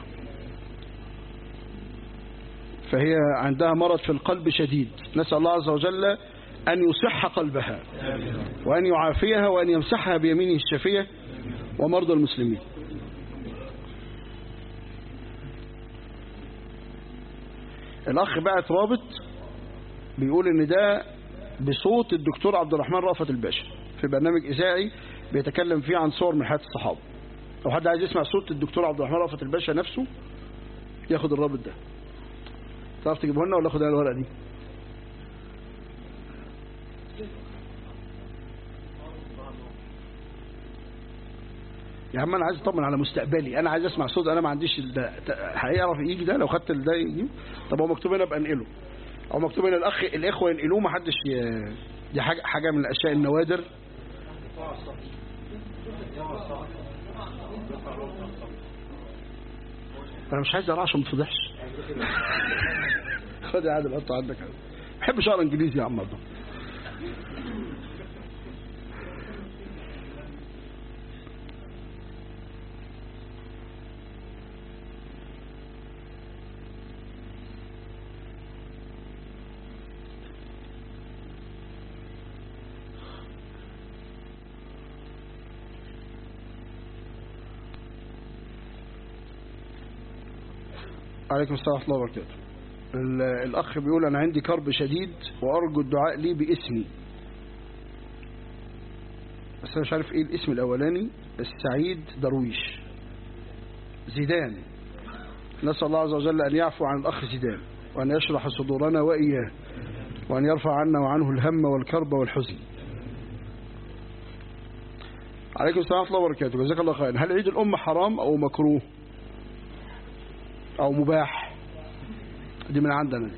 فهي عندها مرض في القلب شديد نسأل الله عز وجل أن يصح قلبها وأن يعافيها وأن يمسحها بيمينه الشفية ومرضى المسلمين الأخ بعت رابط بيقول إن ده بصوت الدكتور عبد الرحمن رأفت الباشا في برنامج إذاعي بيتكلم فيه عن صور من حياة الصحابة لو حد عايز يسمع صوت الدكتور عبد الرحمن رأفت الباشا نفسه ياخد الرابط ده تعرف تجيبه لنا ولا اخد انا الورقه دي يا عم انا عايز اطمن على مستقبلي انا عايز اسمع صوت انا ما عنديش ده هيعرف يجي ده لو خدت ده يجي طب هو مكتوب هنا ابقى انقله او مكتوب هنا الاخ الاخوه ينقلوه ما حدش ي... دي حاجه حاجه من الاشياء النوادر انا مش عايز اقرا عشان ما تفضحش خد يا عادل حطه عندك ما بحبش اقرا انجليزي يا عم عبد عليكم السلام ورحمة الله وبركاته الأخ بيقول أنا عندي كرب شديد وأرجو الدعاء لي باسمي بس أنا مش عارف إيه الاسم الأولاني السعيد درويش زيدان نسأل الله عز وجل أن يعفو عن الأخ زيدان وأن يشرح صدورنا وإياه وأن يرفع عنا وعنه الهم والكرب والحزن عليكم السلام ورحمة الله وبركاته جزاك الله خير هل عيد الأم حرام أو مكروه او مباح دي من عندنا دي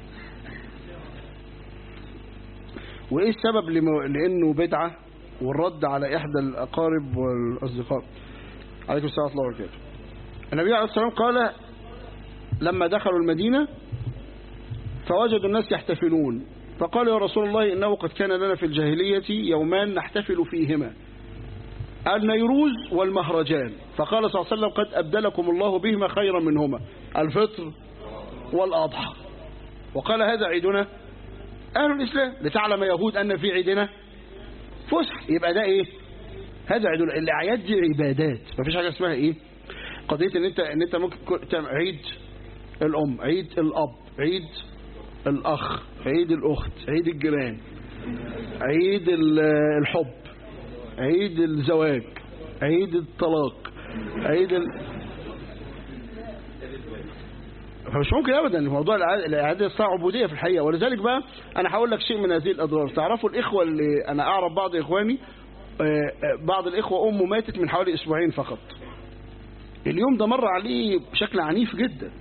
وايه السبب لانه بدعة والرد على احدى الاقارب والاصدقاء عليكم السلام ورحمه الله وبركاته النبي عليه الصلاه والسلام قال لما دخلوا المدينة فوجدوا الناس يحتفلون فقالوا يا رسول الله إنه قد كان لنا في الجاهلية يومان نحتفل فيهما النيروز والمهرجان فقال صلى الله عليه وسلم قد أبدلكم الله بهما خيرا منهما الفطر والأضحى وقال هذا عيدنا أهل الإسلام لتعلم يهود أن في عيدنا فسح يبقى ده إيه هذا عيدنا الأعياد دي عبادات مفيش حاجة اسمها إيه قضية إن أنت, إن أنت ممكن تعمل عيد الأم عيد الأب عيد الأخ عيد الأخت عيد الجيران عيد الحب عيد الزواج عيد الطلاق عيد ال... فمش ممكن ابدا موضوع الإعادة- الاعاده يصنع عبوديه في الحقيقه ولذلك بقى انا هقول لك شيء من هذه الاضرار تعرفوا الاخوه اللي انا اعرف بعض اخواني آه، آه، بعض الاخوه امه ماتت من حوالي اسبوعين فقط اليوم ده مر عليه بشكل عنيف جدا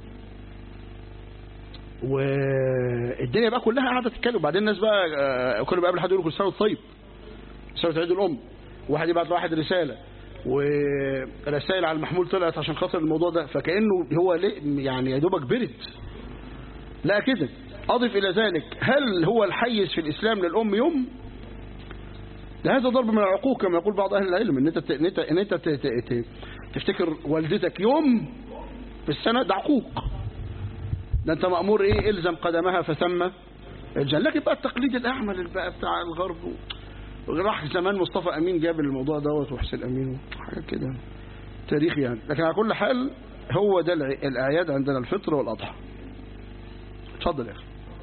والدنيا بقى كلها قاعده تتكلم وبعدين الناس بقى آه، كل ما يقابل حد يقول له كل سنه وانت طيب سنه عيد الام واحد يبعت لواحد رساله ورسائل على المحمول طلعت عشان خاطر الموضوع ده فكانه هو ليه يعني يا دوبك برد لا كده اضف الى ذلك هل هو الحيز في الاسلام للام يوم ده هذا ضرب من العقوق كما يقول بعض اهل العلم ان انت ت- ان انت ان انت ت- ت- ت- تفتكر والدتك يوم في السنه ده عقوق ده انت مامور ايه الزم قدمها فثم الجنه لكن بقى التقليد الاعمى اللي بقى بتاع الغرب و... راح زمان مصطفى امين جاب الموضوع دوت وحسين امين حاجه كده تاريخي يعني لكن على كل حال هو ده الع- الاعياد عندنا الفطر والاضحى اتفضل يا اخي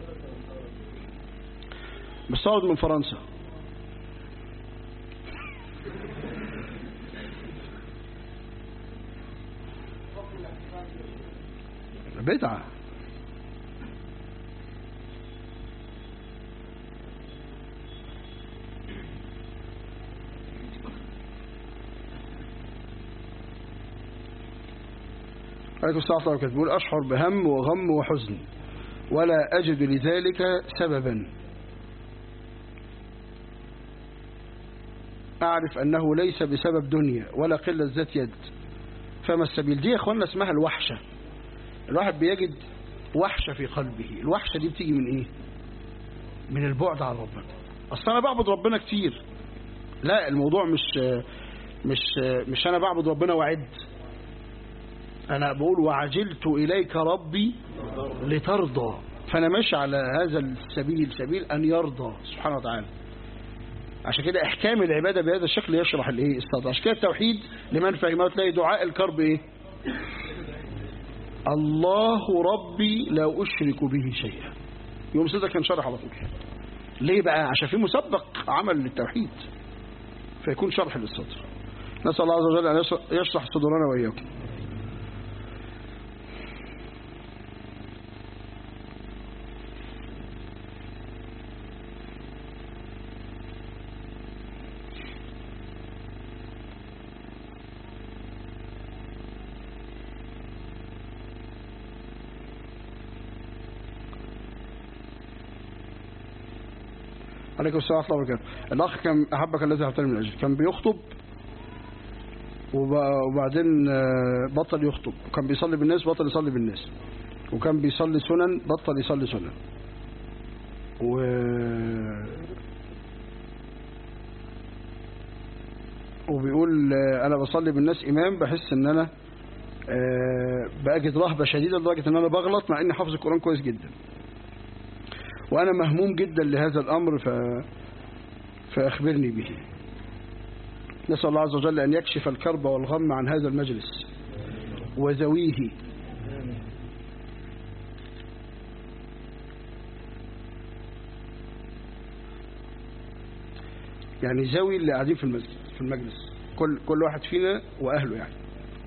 مستورد من فرنسا بدعة عليكم السلام ورحمة الله وبركاته بيقول أشعر بهم وغم وحزن ولا أجد لذلك سببا أعرف أنه ليس بسبب دنيا ولا قلة ذات يد فما السبيل دي يا أخوانا اسمها الوحشة الواحد بيجد وحشة في قلبه الوحشة دي بتيجي من إيه من البعد عن ربنا أصل أنا بعبد ربنا كتير لا الموضوع مش مش مش أنا بعبد ربنا وعد أنا بقول وعجلت إليك ربي لترضى فأنا ماشي على هذا السبيل سبيل أن يرضى سبحانه وتعالى عشان كده احكام العباده بهذا الشكل يشرح الايه الصدر عشان كده التوحيد لمن فهمه تلاقي دعاء الكرب ايه الله ربي لا اشرك به شيئا يوم صدق كان شرح على طول ليه بقى عشان في مسبق عمل للتوحيد فيكون شرح للصدر نسال الله عز وجل ان يشرح صدورنا واياكم عليكم السلام ورحمه الله وبركاته الاخ كان احبك الذي احترم من اجل كان بيخطب وب- وبعدين آه، بطل يخطب وكان بيصلي بالناس بطل يصلي بالناس وكان بيصلي سنن بطل يصلي سنن و وبيقول آه، انا بصلي بالناس امام بحس ان انا آه، بجد رهبه شديده لدرجه ان انا بغلط مع اني حافظ القران كويس جدا وأنا مهموم جدا لهذا الأمر ف... فأخبرني به نسأل الله عز وجل أن يكشف الكرب والغم عن هذا المجلس وذويه يعني ذوي اللي قاعدين في المسجد في المجلس كل كل واحد فينا وأهله يعني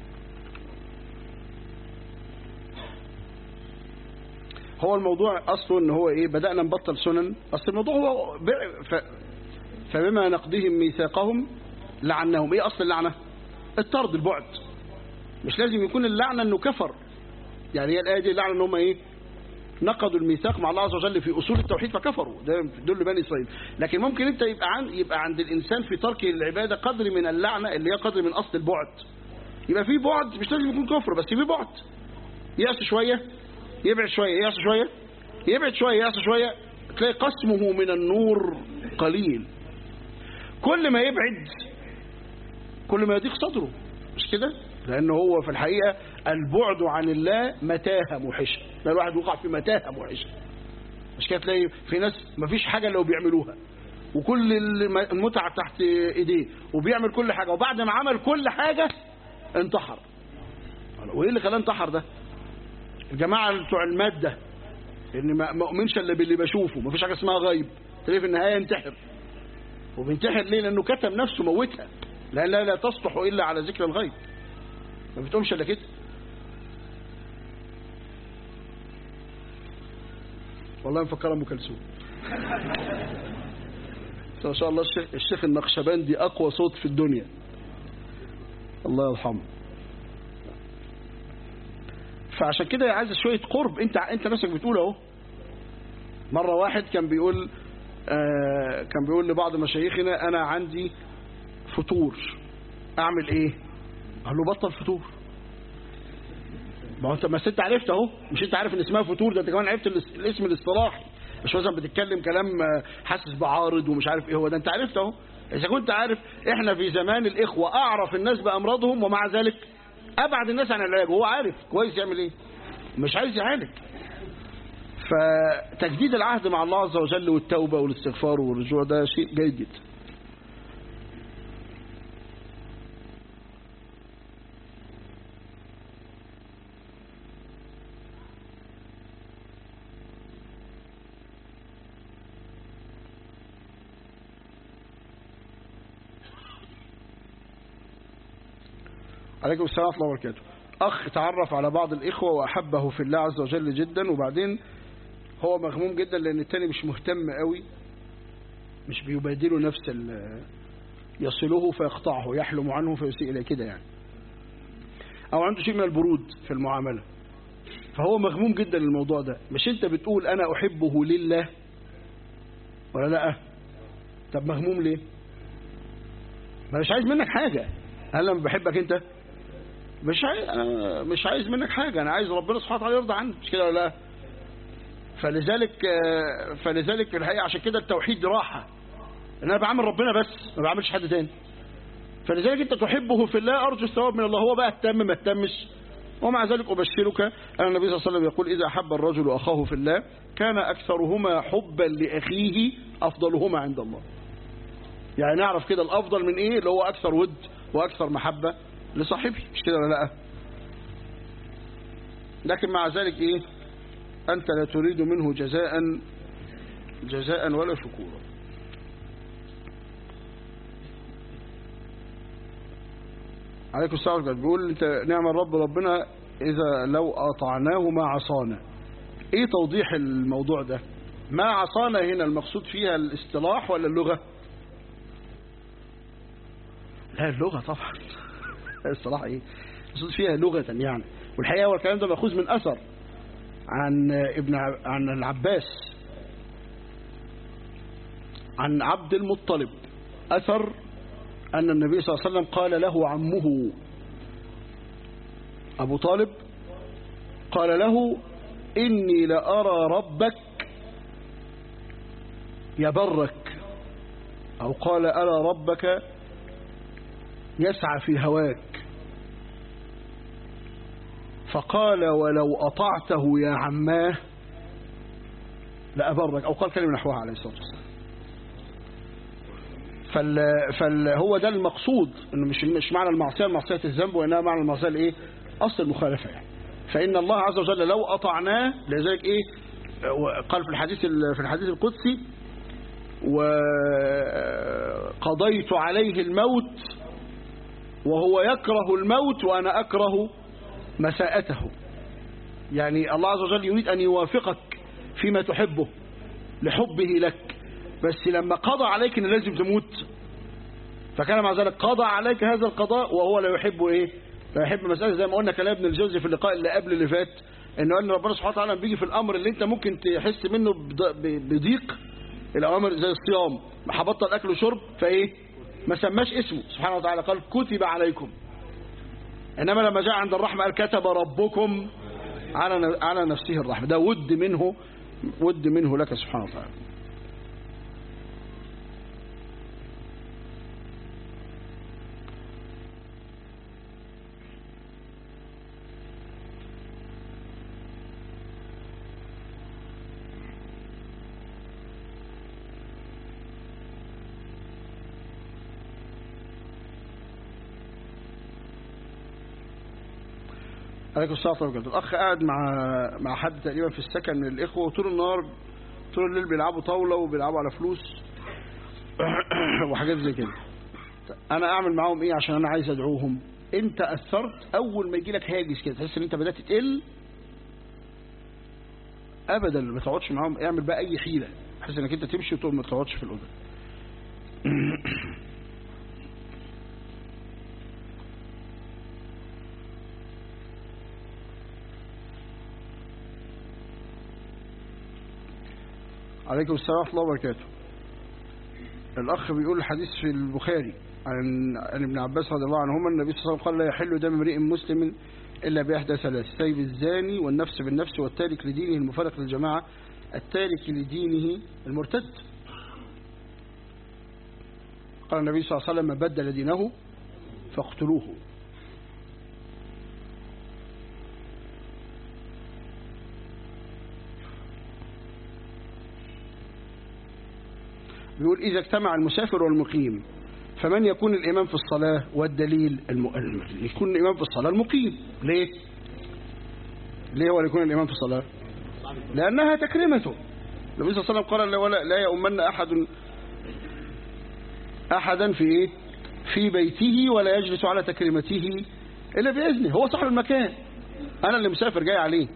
هو الموضوع اصله ان هو ايه بدانا نبطل سنن اصل الموضوع هو بع- ف فبما نقضيهم ميثاقهم لعنهم ايه اصل اللعنه الطرد البعد مش لازم يكون اللعنه انه كفر يعني هي الايه دي اللعنه ان هم ايه نقضوا الميثاق مع الله عز وجل في اصول التوحيد فكفروا ده دول بني اسرائيل لكن ممكن انت يبقى عن يبقى عند الانسان في تركه للعباده قدر من اللعنه اللي هي قدر من اصل البعد يبقى في بعد مش لازم يكون كفر بس في بعد يأس شويه يبعد شوية يعصي شوية يبعد شوية يعصي شوية تلاقي قسمه من النور قليل كل ما يبعد كل ما يضيق صدره مش كده لأنه هو في الحقيقة البعد عن الله متاهة موحشة ده الواحد وقع في متاهة موحشة مش كده تلاقي في ناس مفيش حاجة لو بيعملوها وكل الم- المتعة تحت ايديه وبيعمل كل حاجة وبعد ما عمل كل حاجة انتحر وايه اللي خلاه انتحر ده الجماعة بتوع المادة ان ما ما اؤمنش الا باللي بشوفه مفيش حاجة اسمها غيب تلاقيه في النهاية ينتحر وبينتحر ليه لانه كتم نفسه موتها لانها لا تصلح الا على ذكر الغيب ما بتقومش الا كده والله مفكرها ام كلثوم ما شاء الله الشيخ, الشيخ النقشبندي اقوى صوت في الدنيا الله يرحمه فعشان كده عايز شويه قرب انت انت نفسك بتقول اهو مره واحد كان بيقول آه كان بيقول لبعض مشايخنا انا عندي فطور اعمل ايه قال له بطل فطور ما هو انت ما انت عرفت اهو مش انت عارف ان اسمها فطور ده انت كمان عرفت الاسم الاصطلاحي مش مثلا بتتكلم كلام حاسس بعارض ومش عارف ايه هو ده انت عرفت اهو اذا كنت عارف احنا في زمان الاخوه اعرف الناس بامراضهم ومع ذلك ابعد الناس عن العلاج هو عارف كويس يعمل ايه مش عايز يعالج فتجديد العهد مع الله عز وجل والتوبه والاستغفار والرجوع ده شيء جيد جدا عليكم السلام ورحمة الله وبركاته أخ تعرف على بعض الإخوة وأحبه في الله عز وجل جدا وبعدين هو مغموم جدا لأن التاني مش مهتم قوي مش بيبادله نفس يصله فيقطعه يحلم عنه فيسيء إليه كده يعني أو عنده شيء من البرود في المعاملة فهو مغموم جدا للموضوع ده مش أنت بتقول أنا أحبه لله ولا لا طب مغموم ليه ما مش عايز منك حاجة هل لما بحبك أنت مش عايز انا مش عايز منك حاجه انا عايز ربنا سبحانه وتعالى يرضى عنك مش كده ولا لا فلذلك فلذلك في الحقيقه عشان كده التوحيد راحه ان انا بعمل ربنا بس ما بعملش حد تاني فلذلك انت تحبه في الله ارجو الثواب من الله هو بقى اهتم ما اهتمش ومع ذلك ابشرك ان النبي صلى الله عليه وسلم يقول اذا احب الرجل اخاه في الله كان اكثرهما حبا لاخيه افضلهما عند الله يعني نعرف كده الافضل من ايه اللي هو اكثر ود واكثر محبه لصاحبه مش كده ولا لا لكن مع ذلك ايه انت لا تريد منه جزاء جزاء ولا شكورا عليكم السلام عليكم بيقول انت نعم الرب ربنا اذا لو اطعناه ما عصانا ايه توضيح الموضوع ده ما عصانا هنا المقصود فيها الاصطلاح ولا اللغة لا اللغة طبعا الصراحة ايه المقصود فيها لغة يعني والحقيقة هو الكلام ده مأخوذ من أثر عن ابن عن العباس عن عبد المطلب أثر أن النبي صلى الله عليه وسلم قال له عمه أبو طالب قال له إني لأرى ربك يبرك أو قال أرى ربك يسعى في هواك فقال ولو أطعته يا عماه لأبرك أو قال كلمة نحوها عليه الصلاة والسلام فال فهو ده المقصود انه مش مش معنى المعصيه معصيه الذنب وانما معنى المعصيه الايه اصل المخالفه يعني فان الله عز وجل لو اطعناه لذلك ايه قال في الحديث في الحديث القدسي وقضيت عليه الموت وهو يكره الموت وانا اكره مساءته يعني الله عز وجل يريد ان يوافقك فيما تحبه لحبه لك بس لما قضى عليك ان لازم تموت فكان مع ذلك قضى عليك هذا القضاء وهو لا يحب ايه لا يحب مسألة زي ما قلنا كلام ابن الجوزي في اللقاء اللي قبل اللي فات انه قال ربنا سبحانه وتعالى بيجي في الامر اللي انت ممكن تحس منه بضيق الاوامر زي الصيام هبطل اكل وشرب فايه ما سماش اسمه سبحانه وتعالى قال كتب عليكم انما لما جاء عند الرحمه قال كتب ربكم على على نفسه الرحمه ده ود منه ود منه لك سبحانه وتعالى عليكم السلام ورحمه الله الاخ قاعد مع مع حد تقريبا في السكن من الاخوه وطول النهار طول الليل بيلعبوا طاوله وبيلعبوا على فلوس وحاجات زي كده انا اعمل معاهم ايه عشان انا عايز ادعوهم انت اثرت اول ما يجي لك هاجس كده تحس ان انت بدات تقل ابدا ما تقعدش معاهم اعمل بقى اي حيله بحيث انك انت تمشي وتقوم ما تقعدش في الاوضه عليكم السلام ورحمه الله وبركاته الاخ بيقول الحديث في البخاري عن عن ابن عباس رضي الله عنهما النبي صلى الله عليه وسلم قال لا يحل دم امرئ مسلم الا باحدى ثلاث سيف الزاني والنفس بالنفس والتارك لدينه المفارق للجماعه التارك لدينه المرتد قال النبي صلى الله عليه وسلم من بدل دينه فاقتلوه بيقول إذا اجتمع المسافر والمقيم فمن يكون الإمام في الصلاة والدليل الم... يكون الإمام في الصلاة المقيم ليه؟ ليه هو اللي يكون الإمام في الصلاة؟ لأنها تكرمته النبي صلى الله عليه وسلم قال لا, لا يؤمن أحد أحدا في إيه؟ في بيته ولا يجلس على تكريمته إلا بإذنه هو صاحب المكان أنا اللي مسافر جاي عليه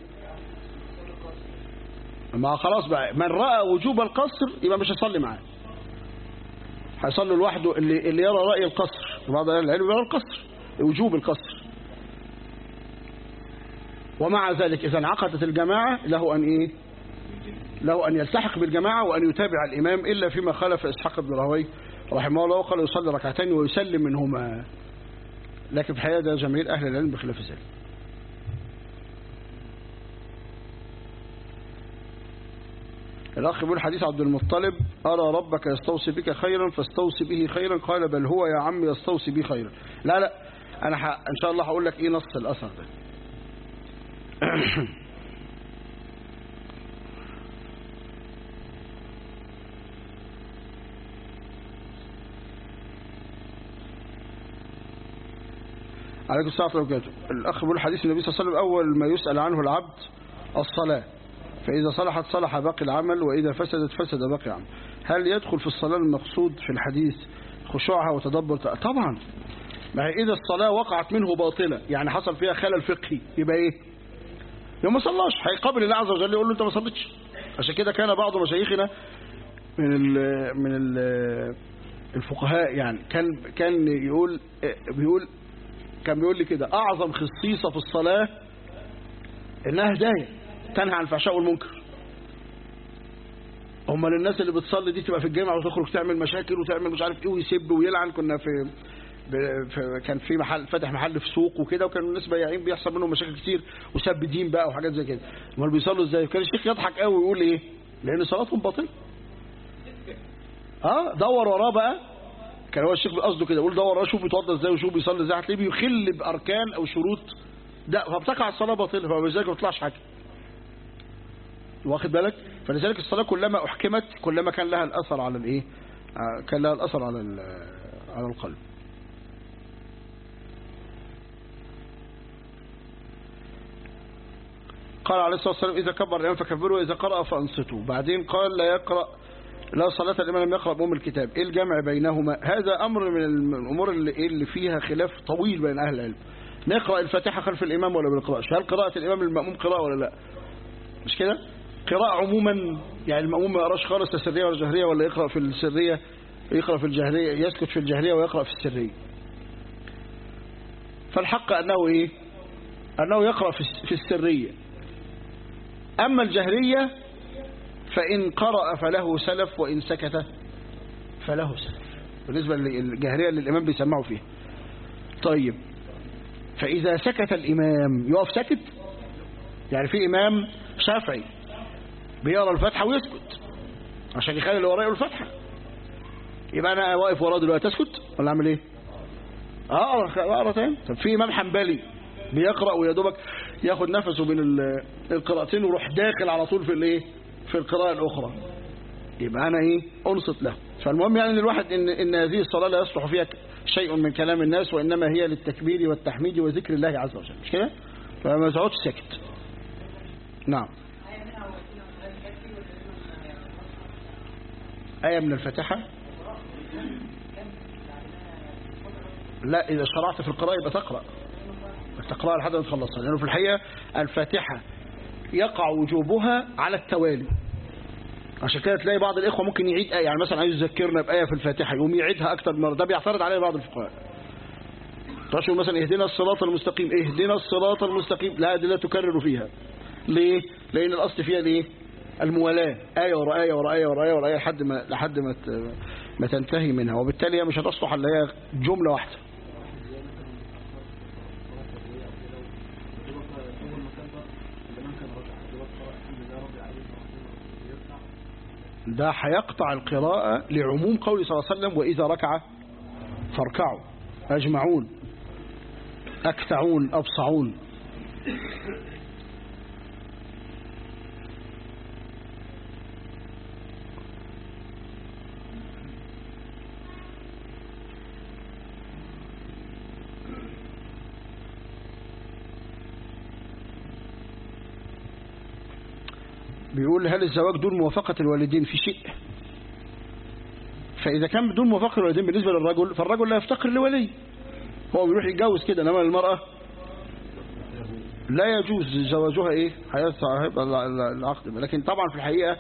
ما خلاص بقى من رأى وجوب القصر يبقى مش هيصلي معاه هيصلي لوحده اللي, اللي يرى رأي القصر بعض أهل العلم يرى القصر وجوب القصر ومع ذلك إذا انعقدت الجماعة له أن إيه له أن يلتحق بالجماعة وأن يتابع الإمام إلا فيما خالف إسحاق بن راهويه رحمه الله وقال يصلي ركعتين ويسلم منهما لكن في الحقيقة ده جماهير أهل العلم بخلاف ذلك الأخ بيقول حديث عبد المطلب أرى ربك يستوصي بك خيرا فاستوصي به خيرا قال بل هو يا عم يستوصي بي خيرا لا لا أنا ح... إن شاء الله هقول لك إيه نص الأثر ده عليكم السلام ورحمة الله وبركاته الأخ بيقول حديث النبي صلى الله عليه وسلم أول ما يسأل عنه العبد الصلاة فإذا صلحت صلح باقي العمل وإذا فسدت فسد باقي العمل هل يدخل في الصلاة المقصود في الحديث خشوعها وتدبر طبعا ما هي إذا الصلاة وقعت منه باطلة يعني حصل فيها خلل فقهي يبقى إيه يوم ما صلاش هيقابل الله عز وجل يقول له أنت ما صليتش عشان كده كان بعض مشايخنا من ال من ال الفقهاء يعني كان كان يقول بيقول كان بيقول لي كده أعظم خصيصة في الصلاة إنها هداية تنهى عن الفحشاء والمنكر امال الناس اللي بتصلي دي تبقى في الجامع وتخرج تعمل مشاكل وتعمل مش عارف ايه ويسب ويلعن كنا في, في كان في محل فتح محل في سوق وكده وكانوا الناس بياعين بيحصل منهم مشاكل كتير وسب دين بقى وحاجات زي كده امال بيصلوا ازاي كان الشيخ يضحك قوي ويقول ايه لان صلاتهم باطله اه دور وراه بقى كان هو الشيخ قصده كده يقول دور وراه شوف بيتوضى ازاي وشوف بيصلي ازاي هتلاقيه بيخل باركان او شروط ده فبتقع الصلاه باطله فبذلك ما بيطلعش حاجه واخد بالك فلذلك الصلاة كلما أحكمت كلما كان لها الأثر على الإيه كان لها الأثر على على القلب قال عليه الصلاة والسلام إذا كبر الإمام فكبروا وإذا قرأ فأنصتوا بعدين قال لا يقرأ لا صلاة الإمام لم يقرأ بأم الكتاب إيه الجمع بينهما هذا أمر من الأمور اللي, اللي فيها خلاف طويل بين أهل العلم نقرأ الفاتحة خلف الإمام ولا بنقرأش هل قراءة الإمام للمأموم قراءة ولا لا مش كده قراءة عموما يعني المأموم ما يقراش خالص السرية ولا الجهرية ولا يقرأ في السرية يقرأ في الجهرية يسكت في الجهرية ويقرأ في السرية فالحق أنه إيه أنه يقرأ في السرية أما الجهرية فإن قرأ فله سلف وإن سكت فله سلف بالنسبة للجهرية اللي الإمام بيسمعه فيها طيب فإذا سكت الإمام يقف سكت يعني في إمام شافعي بيقرا الفاتحه ويسكت عشان يخلي اللي وراه يقرا الفاتحه يبقى انا واقف وراه دلوقتي اسكت ولا اعمل ايه اه اقرا تاني طب في امام حنبلي بيقرا ويا دوبك ياخد نفسه بين القراءتين ويروح داخل على طول في الايه في القراءه الاخرى يبقى انا ايه انصت له فالمهم يعني ان الواحد ان ان هذه الصلاه لا يصلح فيها شيء من كلام الناس وانما هي للتكبير والتحميد وذكر الله عز وجل مش كده فما تقعدش ساكت نعم آية من الفاتحة لا إذا شرعت في القراءة يبقى تقرأ تقرأ لحد ما تخلصها لأنه في الحقيقة الفاتحة يقع وجوبها على التوالي عشان كده تلاقي بعض الإخوة ممكن يعيد آية يعني مثلا عايز يذكرنا بآية في الفاتحة يقوم يعيدها أكتر مرة ده بيعترض عليه بعض الفقهاء تقول مثلا اهدنا الصراط المستقيم اهدنا الصراط المستقيم لا دي لا تكرر فيها ليه لأن الأصل فيها الايه الموالاة آية ورا آية ورا آية ورا آية ورا آية لحد ما لحد ما ما تنتهي منها وبالتالي هي مش هتصلح الا هي جملة واحدة ده هيقطع القراءة لعموم قول صلى الله عليه وسلم وإذا ركع فاركعوا أجمعون أكتعون أبصعون بيقول هل الزواج دون موافقة الوالدين في شيء فإذا كان بدون موافقة الوالدين بالنسبة للرجل فالرجل لا يفتقر لولي هو بيروح يتجوز كده انما المرأة لا يجوز زواجها ايه هيبقى العقد لكن طبعا في الحقيقة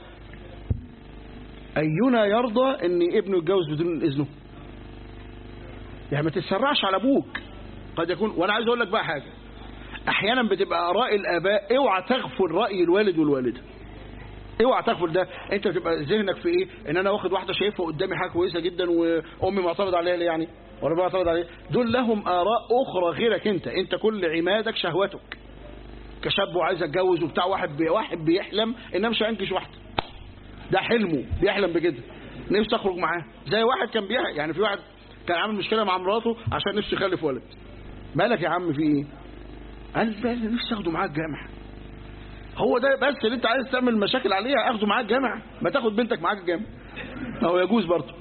اينا يرضى ان ابنه يتجوز بدون اذنه يعني ما تتسرعش على ابوك قد يكون وانا عايز اقول لك بقى حاجة احيانا بتبقى اراء الاباء اوعى تغفل راي الوالد والوالده اوعى تغفل ده انت بتبقى ذهنك في ايه ان انا واخد واحده شايفها قدامي حاجه كويسه جدا وامي معترض عليها ليه يعني ولا معترض عليها دول لهم اراء اخرى غيرك انت انت كل عمادك شهوتك كشاب وعايز اتجوز وبتاع واحد بي واحد بيحلم ان مش هينكش واحده ده حلمه بيحلم بكده نفسي اخرج معاه زي واحد كان بيحلم يعني في واحد كان عامل مشكله مع مراته عشان نفسه يخلف ولد مالك يا عم في ايه قال نفسي اخده معاه الجامعه هو ده بس اللي انت عايز تعمل مشاكل عليها اخده معاك جامع ما تاخد بنتك معاك الجامع هو يجوز برضه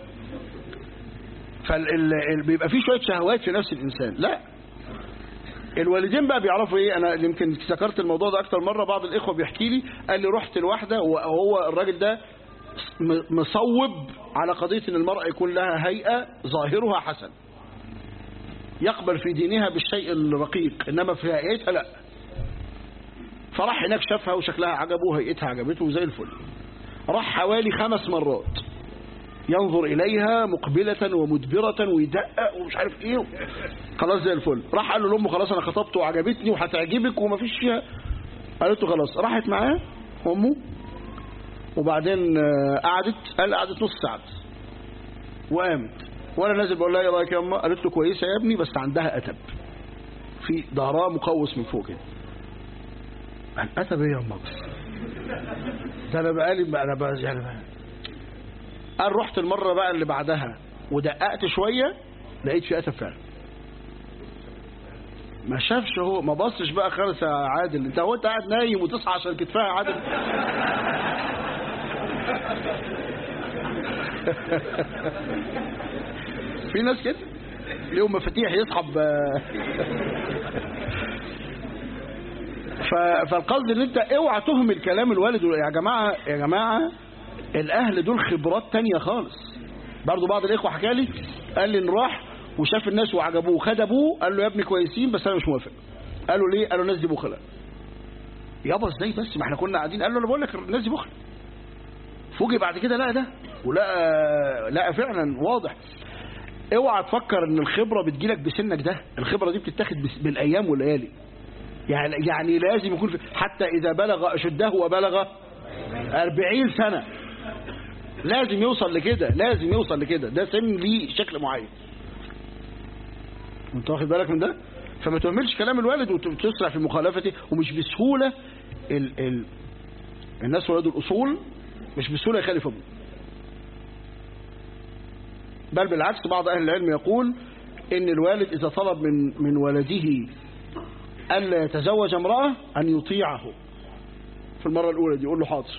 فبيبقى في شويه شهوات في نفس الانسان لا الوالدين بقى بيعرفوا ايه انا يمكن ذكرت الموضوع ده اكتر مره بعض الاخوه بيحكي لي قال لي رحت لواحده وهو الراجل ده مصوب على قضيه ان المراه يكون لها هيئه ظاهرها حسن يقبل في دينها بالشيء الرقيق انما في هيئتها لا فراح هناك شافها وشكلها عجبه وهيئتها عجبته زي الفل راح حوالي خمس مرات ينظر إليها مقبلة ومدبرة ويدقق ومش عارف ايه خلاص زي الفل راح قال له لأمه خلاص أنا خطبت وعجبتني وهتعجبك ومفيش فيها قالت له خلاص راحت معاه أمه وبعدين قعدت قال قعدت نص ساعة وقامت وانا نازل بقول لها ايه رايك يا امه قالت له كويسه يا ابني بس عندها اتب في ظهرها مقوس من فوق كده الأتب ايه يا أمه بس ده أنا بقالي أنا بقى يعني بقى. قال رحت المرة بقى اللي بعدها ودققت شوية لقيت في أتب فعلا ما شافش هو ما بصش بقى خالص يا عادل انت هو انت قاعد نايم وتصحى عشان كتفها يا عادل في ناس كده ليهم مفاتيح يصحب فالقصد ان انت اوعى تهمل كلام الوالد يا جماعه يا جماعه الاهل دول خبرات تانية خالص برضو بعض الاخوه حكى لي قال لي ان راح وشاف الناس وعجبوه خد ابوه قال له يا ابني كويسين بس انا مش موافق قالوا ليه قالوا الناس دي بخله يابا ازاي بس ما احنا كنا قاعدين قال له انا بقول لك الناس دي بخله فوجئ بعد كده لا ده ولا لا فعلا واضح اوعى تفكر ان الخبره بتجيلك بسنك ده الخبره دي بتتاخد بالايام والليالي يعني يعني لازم يكون في حتى إذا بلغ أشده وبلغ أربعين سنة لازم يوصل لكده لازم يوصل لكده ده سن ليه شكل معين انت واخد بالك من ده فما تهملش كلام الوالد وتسرع في مخالفته ومش بسهولة ال ال الناس ولاد الأصول مش بسهولة يخالف أبوه بل بالعكس بعض أهل العلم يقول إن الوالد إذا طلب من من ولده ألا يتزوج امرأة أن يطيعه في المرة الأولى دي يقول له حاضر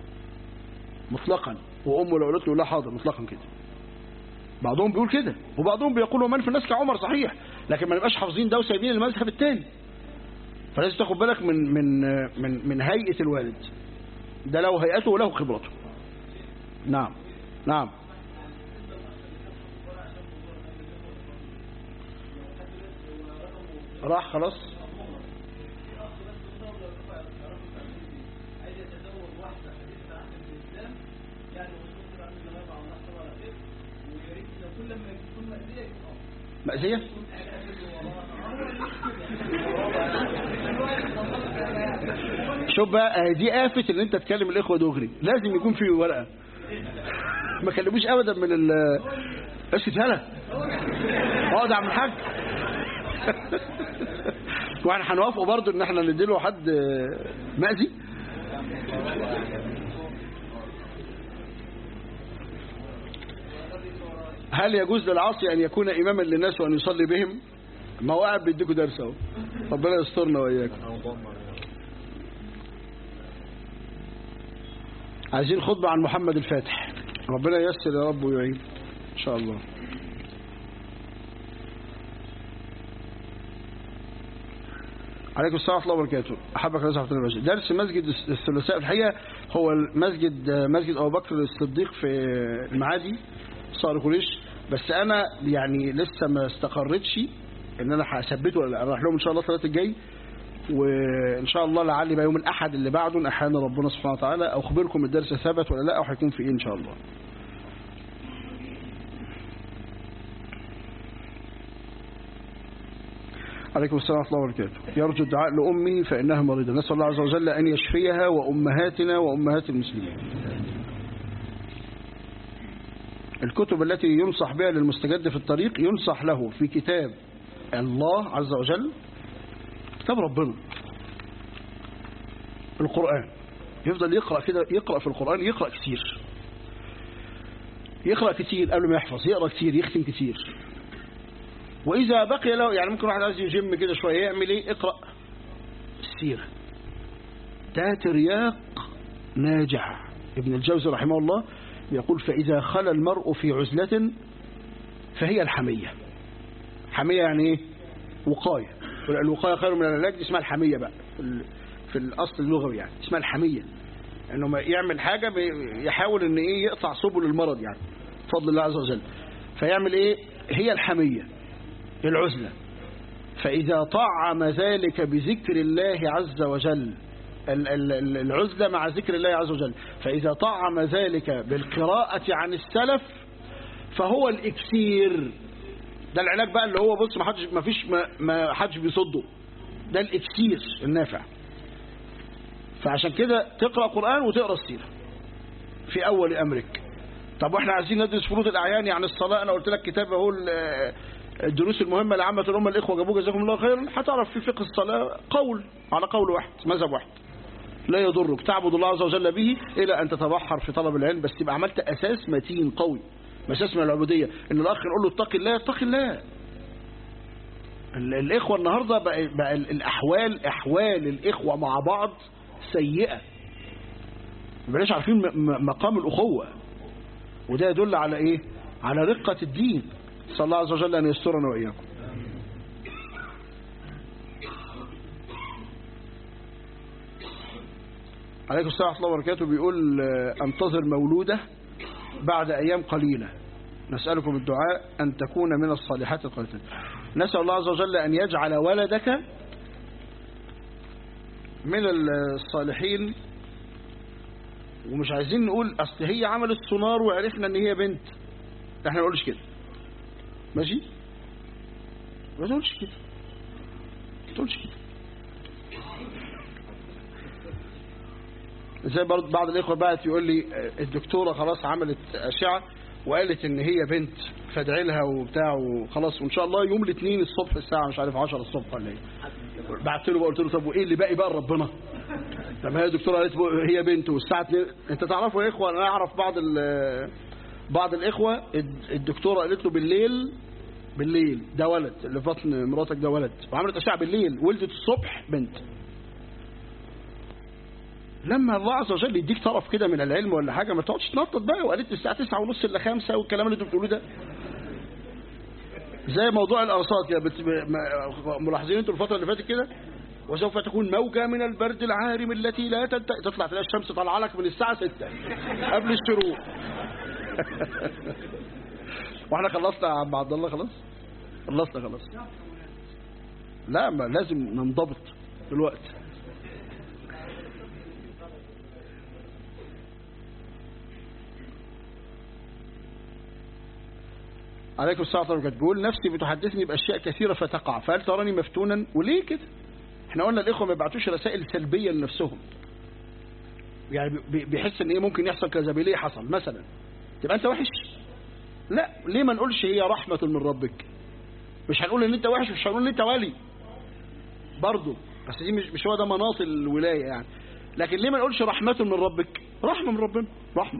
مطلقا وأمه لو قالت له يقول لها حاضر مطلقا كده بعضهم بيقول كده وبعضهم بيقول ومن في الناس كعمر صحيح لكن ما نبقاش حافظين ده وسايبين المذهب الثاني فلازم تاخد بالك من من من من هيئة الوالد ده له هيئته وله خبرته نعم نعم راح خلاص مأذية شوف بقى دي آفة ان انت تكلم الاخوة دغري لازم يكون في ورقة ما كلموش ابدا من ال اسكت هلا اقعد يا عم الحاج واحنا هنوافقه برضه ان احنا نديله حد مأذي هل يجوز للعاصي ان يكون اماما للناس وان يصلي بهم ما هو قاعد بيديكوا درس اهو ربنا يسترنا واياكم عايزين خطبة عن محمد الفاتح ربنا ييسر يا رب ويعين ان شاء الله عليكم السلام ورحمه الله وبركاته احبك الله سبحانه وتعالى درس مسجد الثلاثاء الحقيقه هو المسجد مسجد ابو بكر الصديق في المعادي صقر قريش بس انا يعني لسه ما استقرتش ان انا هثبته ولا لا انا رايح لهم ان شاء الله الثلاث الجاي وان شاء الله لعلي بقى يوم الاحد اللي بعده احيانا ربنا سبحانه وتعالى اخبركم الدرس ثبت ولا لا او هيكون في ايه ان شاء الله عليكم السلام ورحمة الله وبركاته يرجو الدعاء لأمي فإنها مريضة نسأل الله عز وجل أن يشفيها وأمهاتنا وأمهات المسلمين الكتب التي ينصح بها للمستجد في الطريق ينصح له في كتاب الله عز وجل كتاب ربنا القرآن يفضل يقرأ كده يقرأ في القرآن يقرأ كتير يقرأ كتير قبل ما يحفظ يقرأ كتير يختم كتير وإذا بقي له يعني ممكن واحد عايز يجم كده شوية يعمل إيه اقرأ السيرة ده ترياق ناجع ابن الجوزي رحمه الله يقول فإذا خلى المرء في عزلة فهي الحمية حمية يعني إيه وقاية الوقاية خير من العلاج دي اسمها الحمية بقى في الأصل اللغوي يعني اسمها الحمية انه ما يعمل حاجة يحاول ان ايه يقطع سبل المرض يعني بفضل الله عز وجل فيعمل ايه هي الحمية العزلة فإذا طعم ذلك بذكر الله عز وجل العزلة مع ذكر الله عز وجل فإذا طعم ذلك بالقراءة عن السلف فهو الإكسير ده العلاج بقى اللي هو بص ما حدش ما فيش ما, ما حدش بيصده ده الإكسير النافع فعشان كده تقرأ قرآن وتقرأ السيرة في أول أمرك طب واحنا عايزين ندرس فروض الأعيان يعني الصلاة أنا قلت لك كتاب اهو الدروس المهمة لعامة الأمة الإخوة جابوه جزاكم الله خيرا هتعرف في فقه الصلاة قول على قول واحد مذهب واحد لا يضرك تعبد الله عز وجل به إلى أن تتبحر في طلب العلم بس تبقى عملت أساس متين قوي مساس من العبودية إن الأخ نقول له اتق الله اتق الله الإخوة النهاردة بقى, بقى الأحوال أحوال الإخوة مع بعض سيئة مبقاش عارفين مقام الأخوة وده يدل على إيه على رقة الدين صلى الله عز وجل أن يسترنا وإياكم عليكم السلام ورحمة الله وبركاته بيقول انتظر مولودة بعد أيام قليلة نسألكم الدعاء أن تكون من الصالحات القليلة نسأل الله عز وجل أن يجعل ولدك من الصالحين ومش عايزين نقول أصل هي عملت سونار وعرفنا أن هي بنت احنا نقولش كده ماشي ما تقولش كده ما تقولش كده زي برضه بعض الاخوه بقت يقول لي الدكتوره خلاص عملت اشعه وقالت ان هي بنت فادعي لها وبتاع وخلاص وان شاء الله يوم الاثنين الصبح الساعه مش عارف 10 الصبح ولا ايه بعت له بقى قلت له طب وايه اللي باقي بقى ربنا طب هي الدكتوره قالت هي بنت والساعه 2 انت تعرفوا يا اخوه انا اعرف بعض بعض الاخوه الدكتوره قالت له بالليل بالليل ده ولد اللي في بطن مراتك ده ولد وعملت اشعه بالليل ولدت الصبح بنت لما الله عز وجل يديك طرف كده من العلم ولا حاجه ما تقعدش تنطط بقى وقالت الساعه 9 ونص الا 5 والكلام اللي انتوا بتقولوه ده زي موضوع الارصاد كده بت... ملاحظين انتوا الفتره اللي فاتت كده وسوف تكون موجة من البرد العارم التي لا تنتهي تطلع تلاقي الشمس طالعه لك من الساعة 6 قبل الشروق واحنا خلصنا يا عم عبد الله خلاص خلصنا خلاص لا ما لازم ننضبط دلوقتي عليكم السلام ورحمة الله بيقول نفسي بتحدثني بأشياء كثيرة فتقع فهل تراني مفتونا وليه كده احنا قلنا الإخوة ما يبعتوش رسائل سلبية لنفسهم يعني بيحس ان ايه ممكن يحصل كذا ليه حصل مثلا تبقى انت وحش لا ليه ما نقولش هي رحمة من ربك مش هنقول ان انت وحش مش هنقول ان انت ولي برضه بس دي مش, مش هو ده مناط الولاية يعني لكن ليه ما نقولش رحمة من ربك رحمة من ربنا رحمة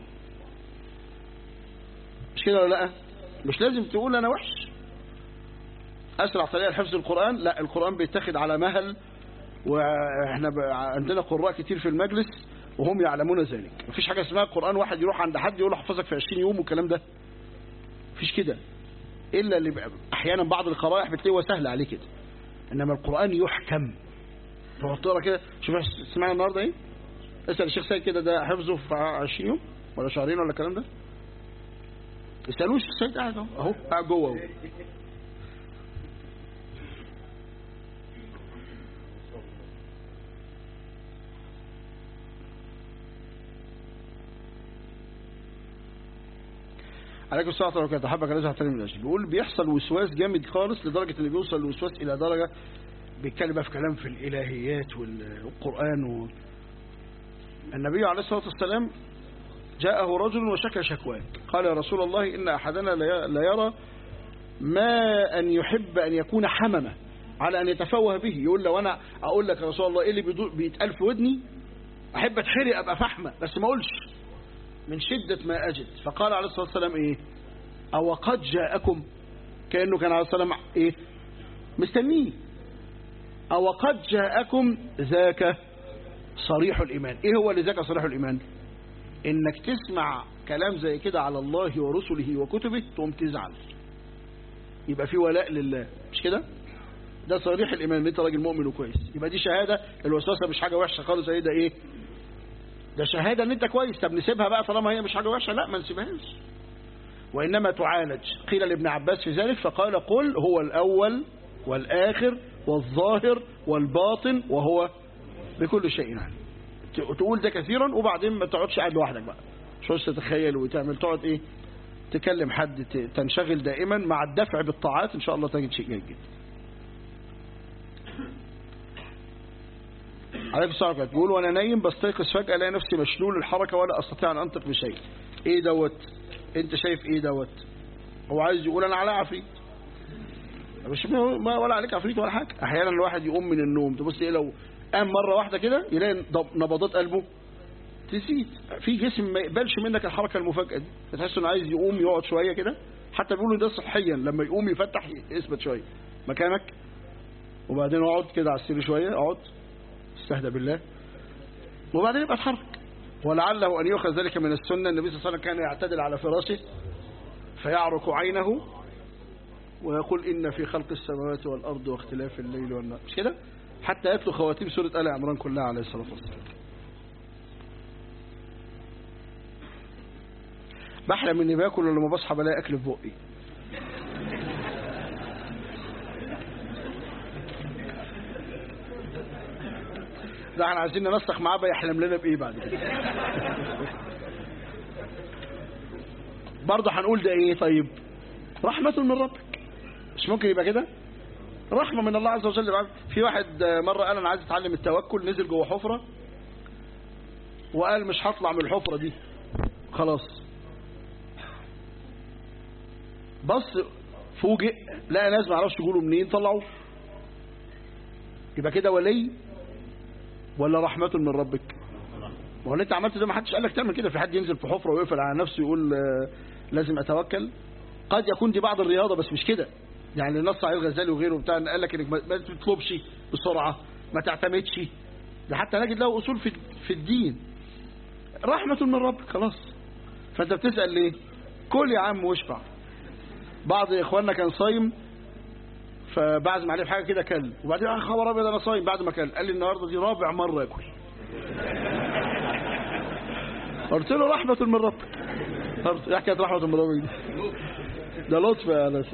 مش كده ولا لا مش لازم تقول انا وحش اسرع طريقه لحفظ القران لا القران بيتاخد على مهل واحنا عندنا قراء كتير في المجلس وهم يعلمون ذلك مفيش حاجه اسمها القران واحد يروح عند حد يقول له احفظك في 20 يوم والكلام ده مفيش كده الا اللي احيانا بعض القرائح بتلاقيه سهل عليه كده انما القران يحكم تقعد تقرا كده شوف سمعنا النهارده ايه اسال الشيخ سيد كده ده حفظه في 20 يوم ولا شهرين ولا الكلام ده اسالوش السيد قاعد اهو قاعد جوه اهو عليكم السلام ورحمه الله وبركاته حبك لازم احترم الاجل بيقول بيحصل وسواس جامد خالص لدرجه ان بيوصل الوسواس الى درجه بيتكلم في كلام في الالهيات والقران و... النبي عليه الصلاه والسلام جاءه رجل وشكى شكواه قال يا رسول الله إن أحدنا لا يرى ما أن يحب أن يكون حممة على أن يتفوه به يقول لو أنا أقول لك يا رسول الله إيه اللي بيتقال في ودني أحب أتحرق أبقى فحمة بس ما أقولش من شدة ما أجد فقال عليه الصلاة والسلام إيه أو قد جاءكم كأنه كان عليه الصلاة والسلام إيه مستنيه أو قد جاءكم ذاك صريح الإيمان إيه هو اللي ذاك صريح الإيمان انك تسمع كلام زي كده على الله ورسله وكتبه تقوم تزعل يبقى في ولاء لله مش كده ده صريح الايمان ان انت راجل مؤمن وكويس يبقى دي شهاده الوسوسه مش حاجه وحشه خالص ايه ده ايه ده شهاده ان انت كويس طب نسيبها بقى طالما هي مش حاجه وحشه لا ما نسيبهاش وانما تعالج قيل لابن عباس في ذلك فقال قل هو الاول والاخر والظاهر والباطن وهو بكل شيء عليم تقول ده كثيرا وبعدين ما تقعدش قاعد لوحدك بقى مش تتخيل وتعمل تقعد ايه تكلم حد تنشغل دائما مع الدفع بالطاعات ان شاء الله تجد شيء جيد جدا عليك الصلاة تقول وانا نايم بستيقظ فجأة الاقي نفسي مشلول الحركة ولا استطيع ان انطق بشيء ايه دوت انت شايف ايه دوت هو عايز يقول انا على عفريت مش ما ولا عليك عفريت ولا حاجة احيانا الواحد يقوم من النوم تبص ايه لو قام مرة واحدة كده يلاقي نبضات قلبه تزيد في جسم ما يقبلش منك الحركة المفاجئة دي تحس انه عايز يقوم يقعد شوية كده حتى بيقولوا ده صحيا لما يقوم يفتح يثبت شوية مكانك وبعدين اقعد كده على السرير شوية اقعد استهدى بالله وبعدين يبقى اتحرك ولعله أن يؤخذ ذلك من السنة النبي صلى الله عليه وسلم كان يعتدل على فراشه فيعرك عينه ويقول إن في خلق السماوات والأرض واختلاف الليل والنهار مش كده حتى يتلو خواتيم سورة آل عمران كلها عليه الصلاة والسلام بحلم اني باكل ولما بصحى بلاقي اكل في بقي ده احنا عايزين ننسق معاه بقى يحلم لنا بايه بعد كده برضه هنقول ده ايه طيب رحمة من ربك مش ممكن يبقى كده رحمة من الله عز وجل في واحد مرة قال أنا عايز أتعلم التوكل نزل جوه حفرة وقال مش هطلع من الحفرة دي خلاص بص فوجئ لقى ناس ما يعرفش يقولوا منين طلعوا يبقى كده ولي ولا رحمة من ربك ما هو اللي انت عملت ده ما حدش قال لك تعمل كده في حد ينزل في حفرة ويقفل على نفسه يقول لازم اتوكل قد يكون دي بعض الرياضة بس مش كده يعني نص عليه الغزالي وغيره بتاع قال لك انك ما تطلبش بسرعة ما تعتمدش ده حتى نجد له اصول في في الدين رحمة من ربك خلاص فانت بتسأل ليه كل يا عم واشبع بعض اخواننا كان صايم فبعزم عليه بحاجه كده كل وبعدين قال خبر ابيض انا صايم بعد ما كل قال لي النهارده دي رابع مره اكل قلت له رحمة من ربك ايه حكايه رحمة من ربك دي ده لطف يا انس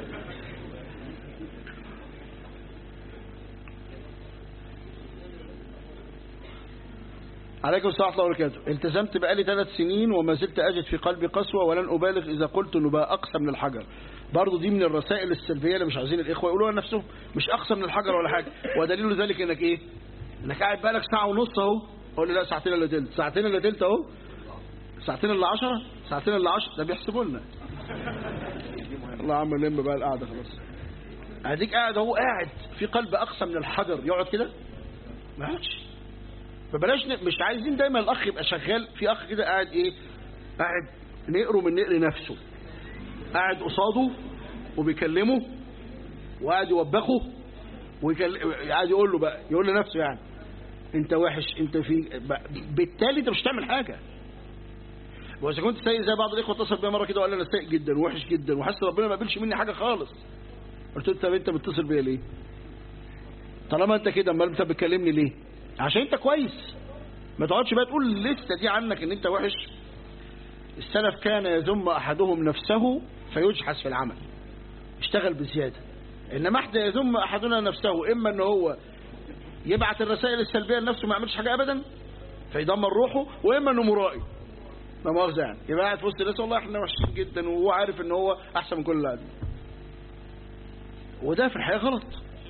عليكم السلام ورحمة الله وبركاته التزمت بقالي ثلاث سنين وما زلت أجد في قلبي قسوة ولن أبالغ إذا قلت أنه بقى أقسى من الحجر برضه دي من الرسائل السلبيه اللي مش عايزين الاخوه يقولوها لنفسهم مش اقصى من الحجر ولا حاجه ودليل ذلك انك ايه انك قاعد بقالك ساعه ونص اهو اقول لي لا ساعتين الا تلت ساعتين الا تلت اهو ساعتين الا 10 ساعتين الا 10 ده بيحسبوا لنا الله يا عم نلم بقى القعده خلاص اديك قاعد اهو قاعد في قلب اقسى من الحجر يقعد كده ما يقعدش فبلاش ن... مش عايزين دايما الاخ يبقى شغال في اخ كده قاعد ايه قاعد نقره من نقر نفسه قاعد قصاده وبيكلمه وقاعد يوبخه ويكلم قاعد يقول له بقى يقول لنفسه يعني انت وحش انت في بالتالي انت مش هتعمل حاجه واذا كنت سيء زي بعض الاخوه اتصل بيا مره كده وقال لي انا سيء جدا ووحش جدا وحاسس ربنا ما قبلش مني حاجه خالص قلت له طب انت بتتصل بيا ليه طالما انت كده امال انت بتكلمني ليه عشان انت كويس ما تقعدش بقى تقول لسه دي عنك ان انت وحش السلف كان يذم احدهم نفسه فيجحس في العمل اشتغل بزياده انما احد يذم احدنا نفسه اما ان هو يبعت الرسائل السلبيه لنفسه ما يعملش حاجه ابدا فيدمر روحه واما انه مرائي لا مؤاخذه يعني يبقى قاعد في وسط الناس والله احنا وحشين جدا وهو عارف ان هو احسن من كل اللي قاعدين وده في الحقيقه غلط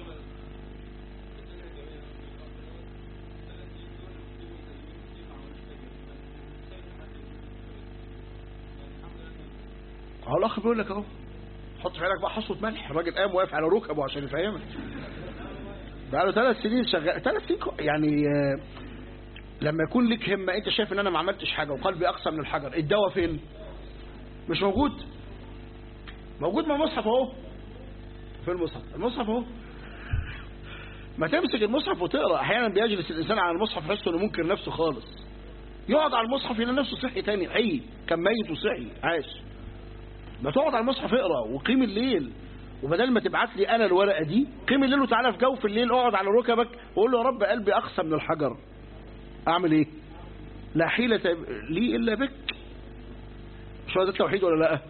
اهو الاخ بيقول لك اهو حط في عينك بقى حصوه ملح الراجل قام واقف على ركبه عشان يفهمك بقى له ثلاث سنين شغال ثلاث سنين يعني آه لما يكون لك همه انت شايف ان انا ما عملتش حاجه وقلبي اقسى من الحجر الدواء فين مش موجود موجود مع المصحف اهو في المصحف المصحف اهو ما تمسك المصحف وتقرا احيانا بيجلس الانسان على المصحف يحس انه منكر نفسه خالص يقعد على المصحف يلاقي نفسه صحي تاني حي كان ميت وصحي عاش ما تقعد على المصحف اقرا وقيم الليل وبدل ما تبعت لي انا الورقه دي قيم الليل وتعالى في جوف الليل اقعد على ركبك وقول له يا رب قلبي اقسى من الحجر اعمل ايه لا حيلة لي الا بك مش هو ده التوحيد ولا لا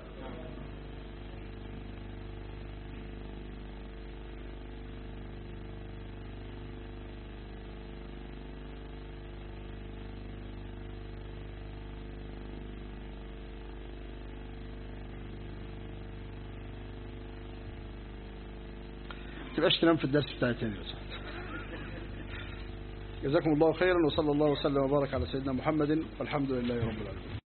تبقاش تنام في الدرس بتاعي تاني بس جزاكم الله خيرا وصلى الله وسلم وبارك على سيدنا محمد والحمد لله رب العالمين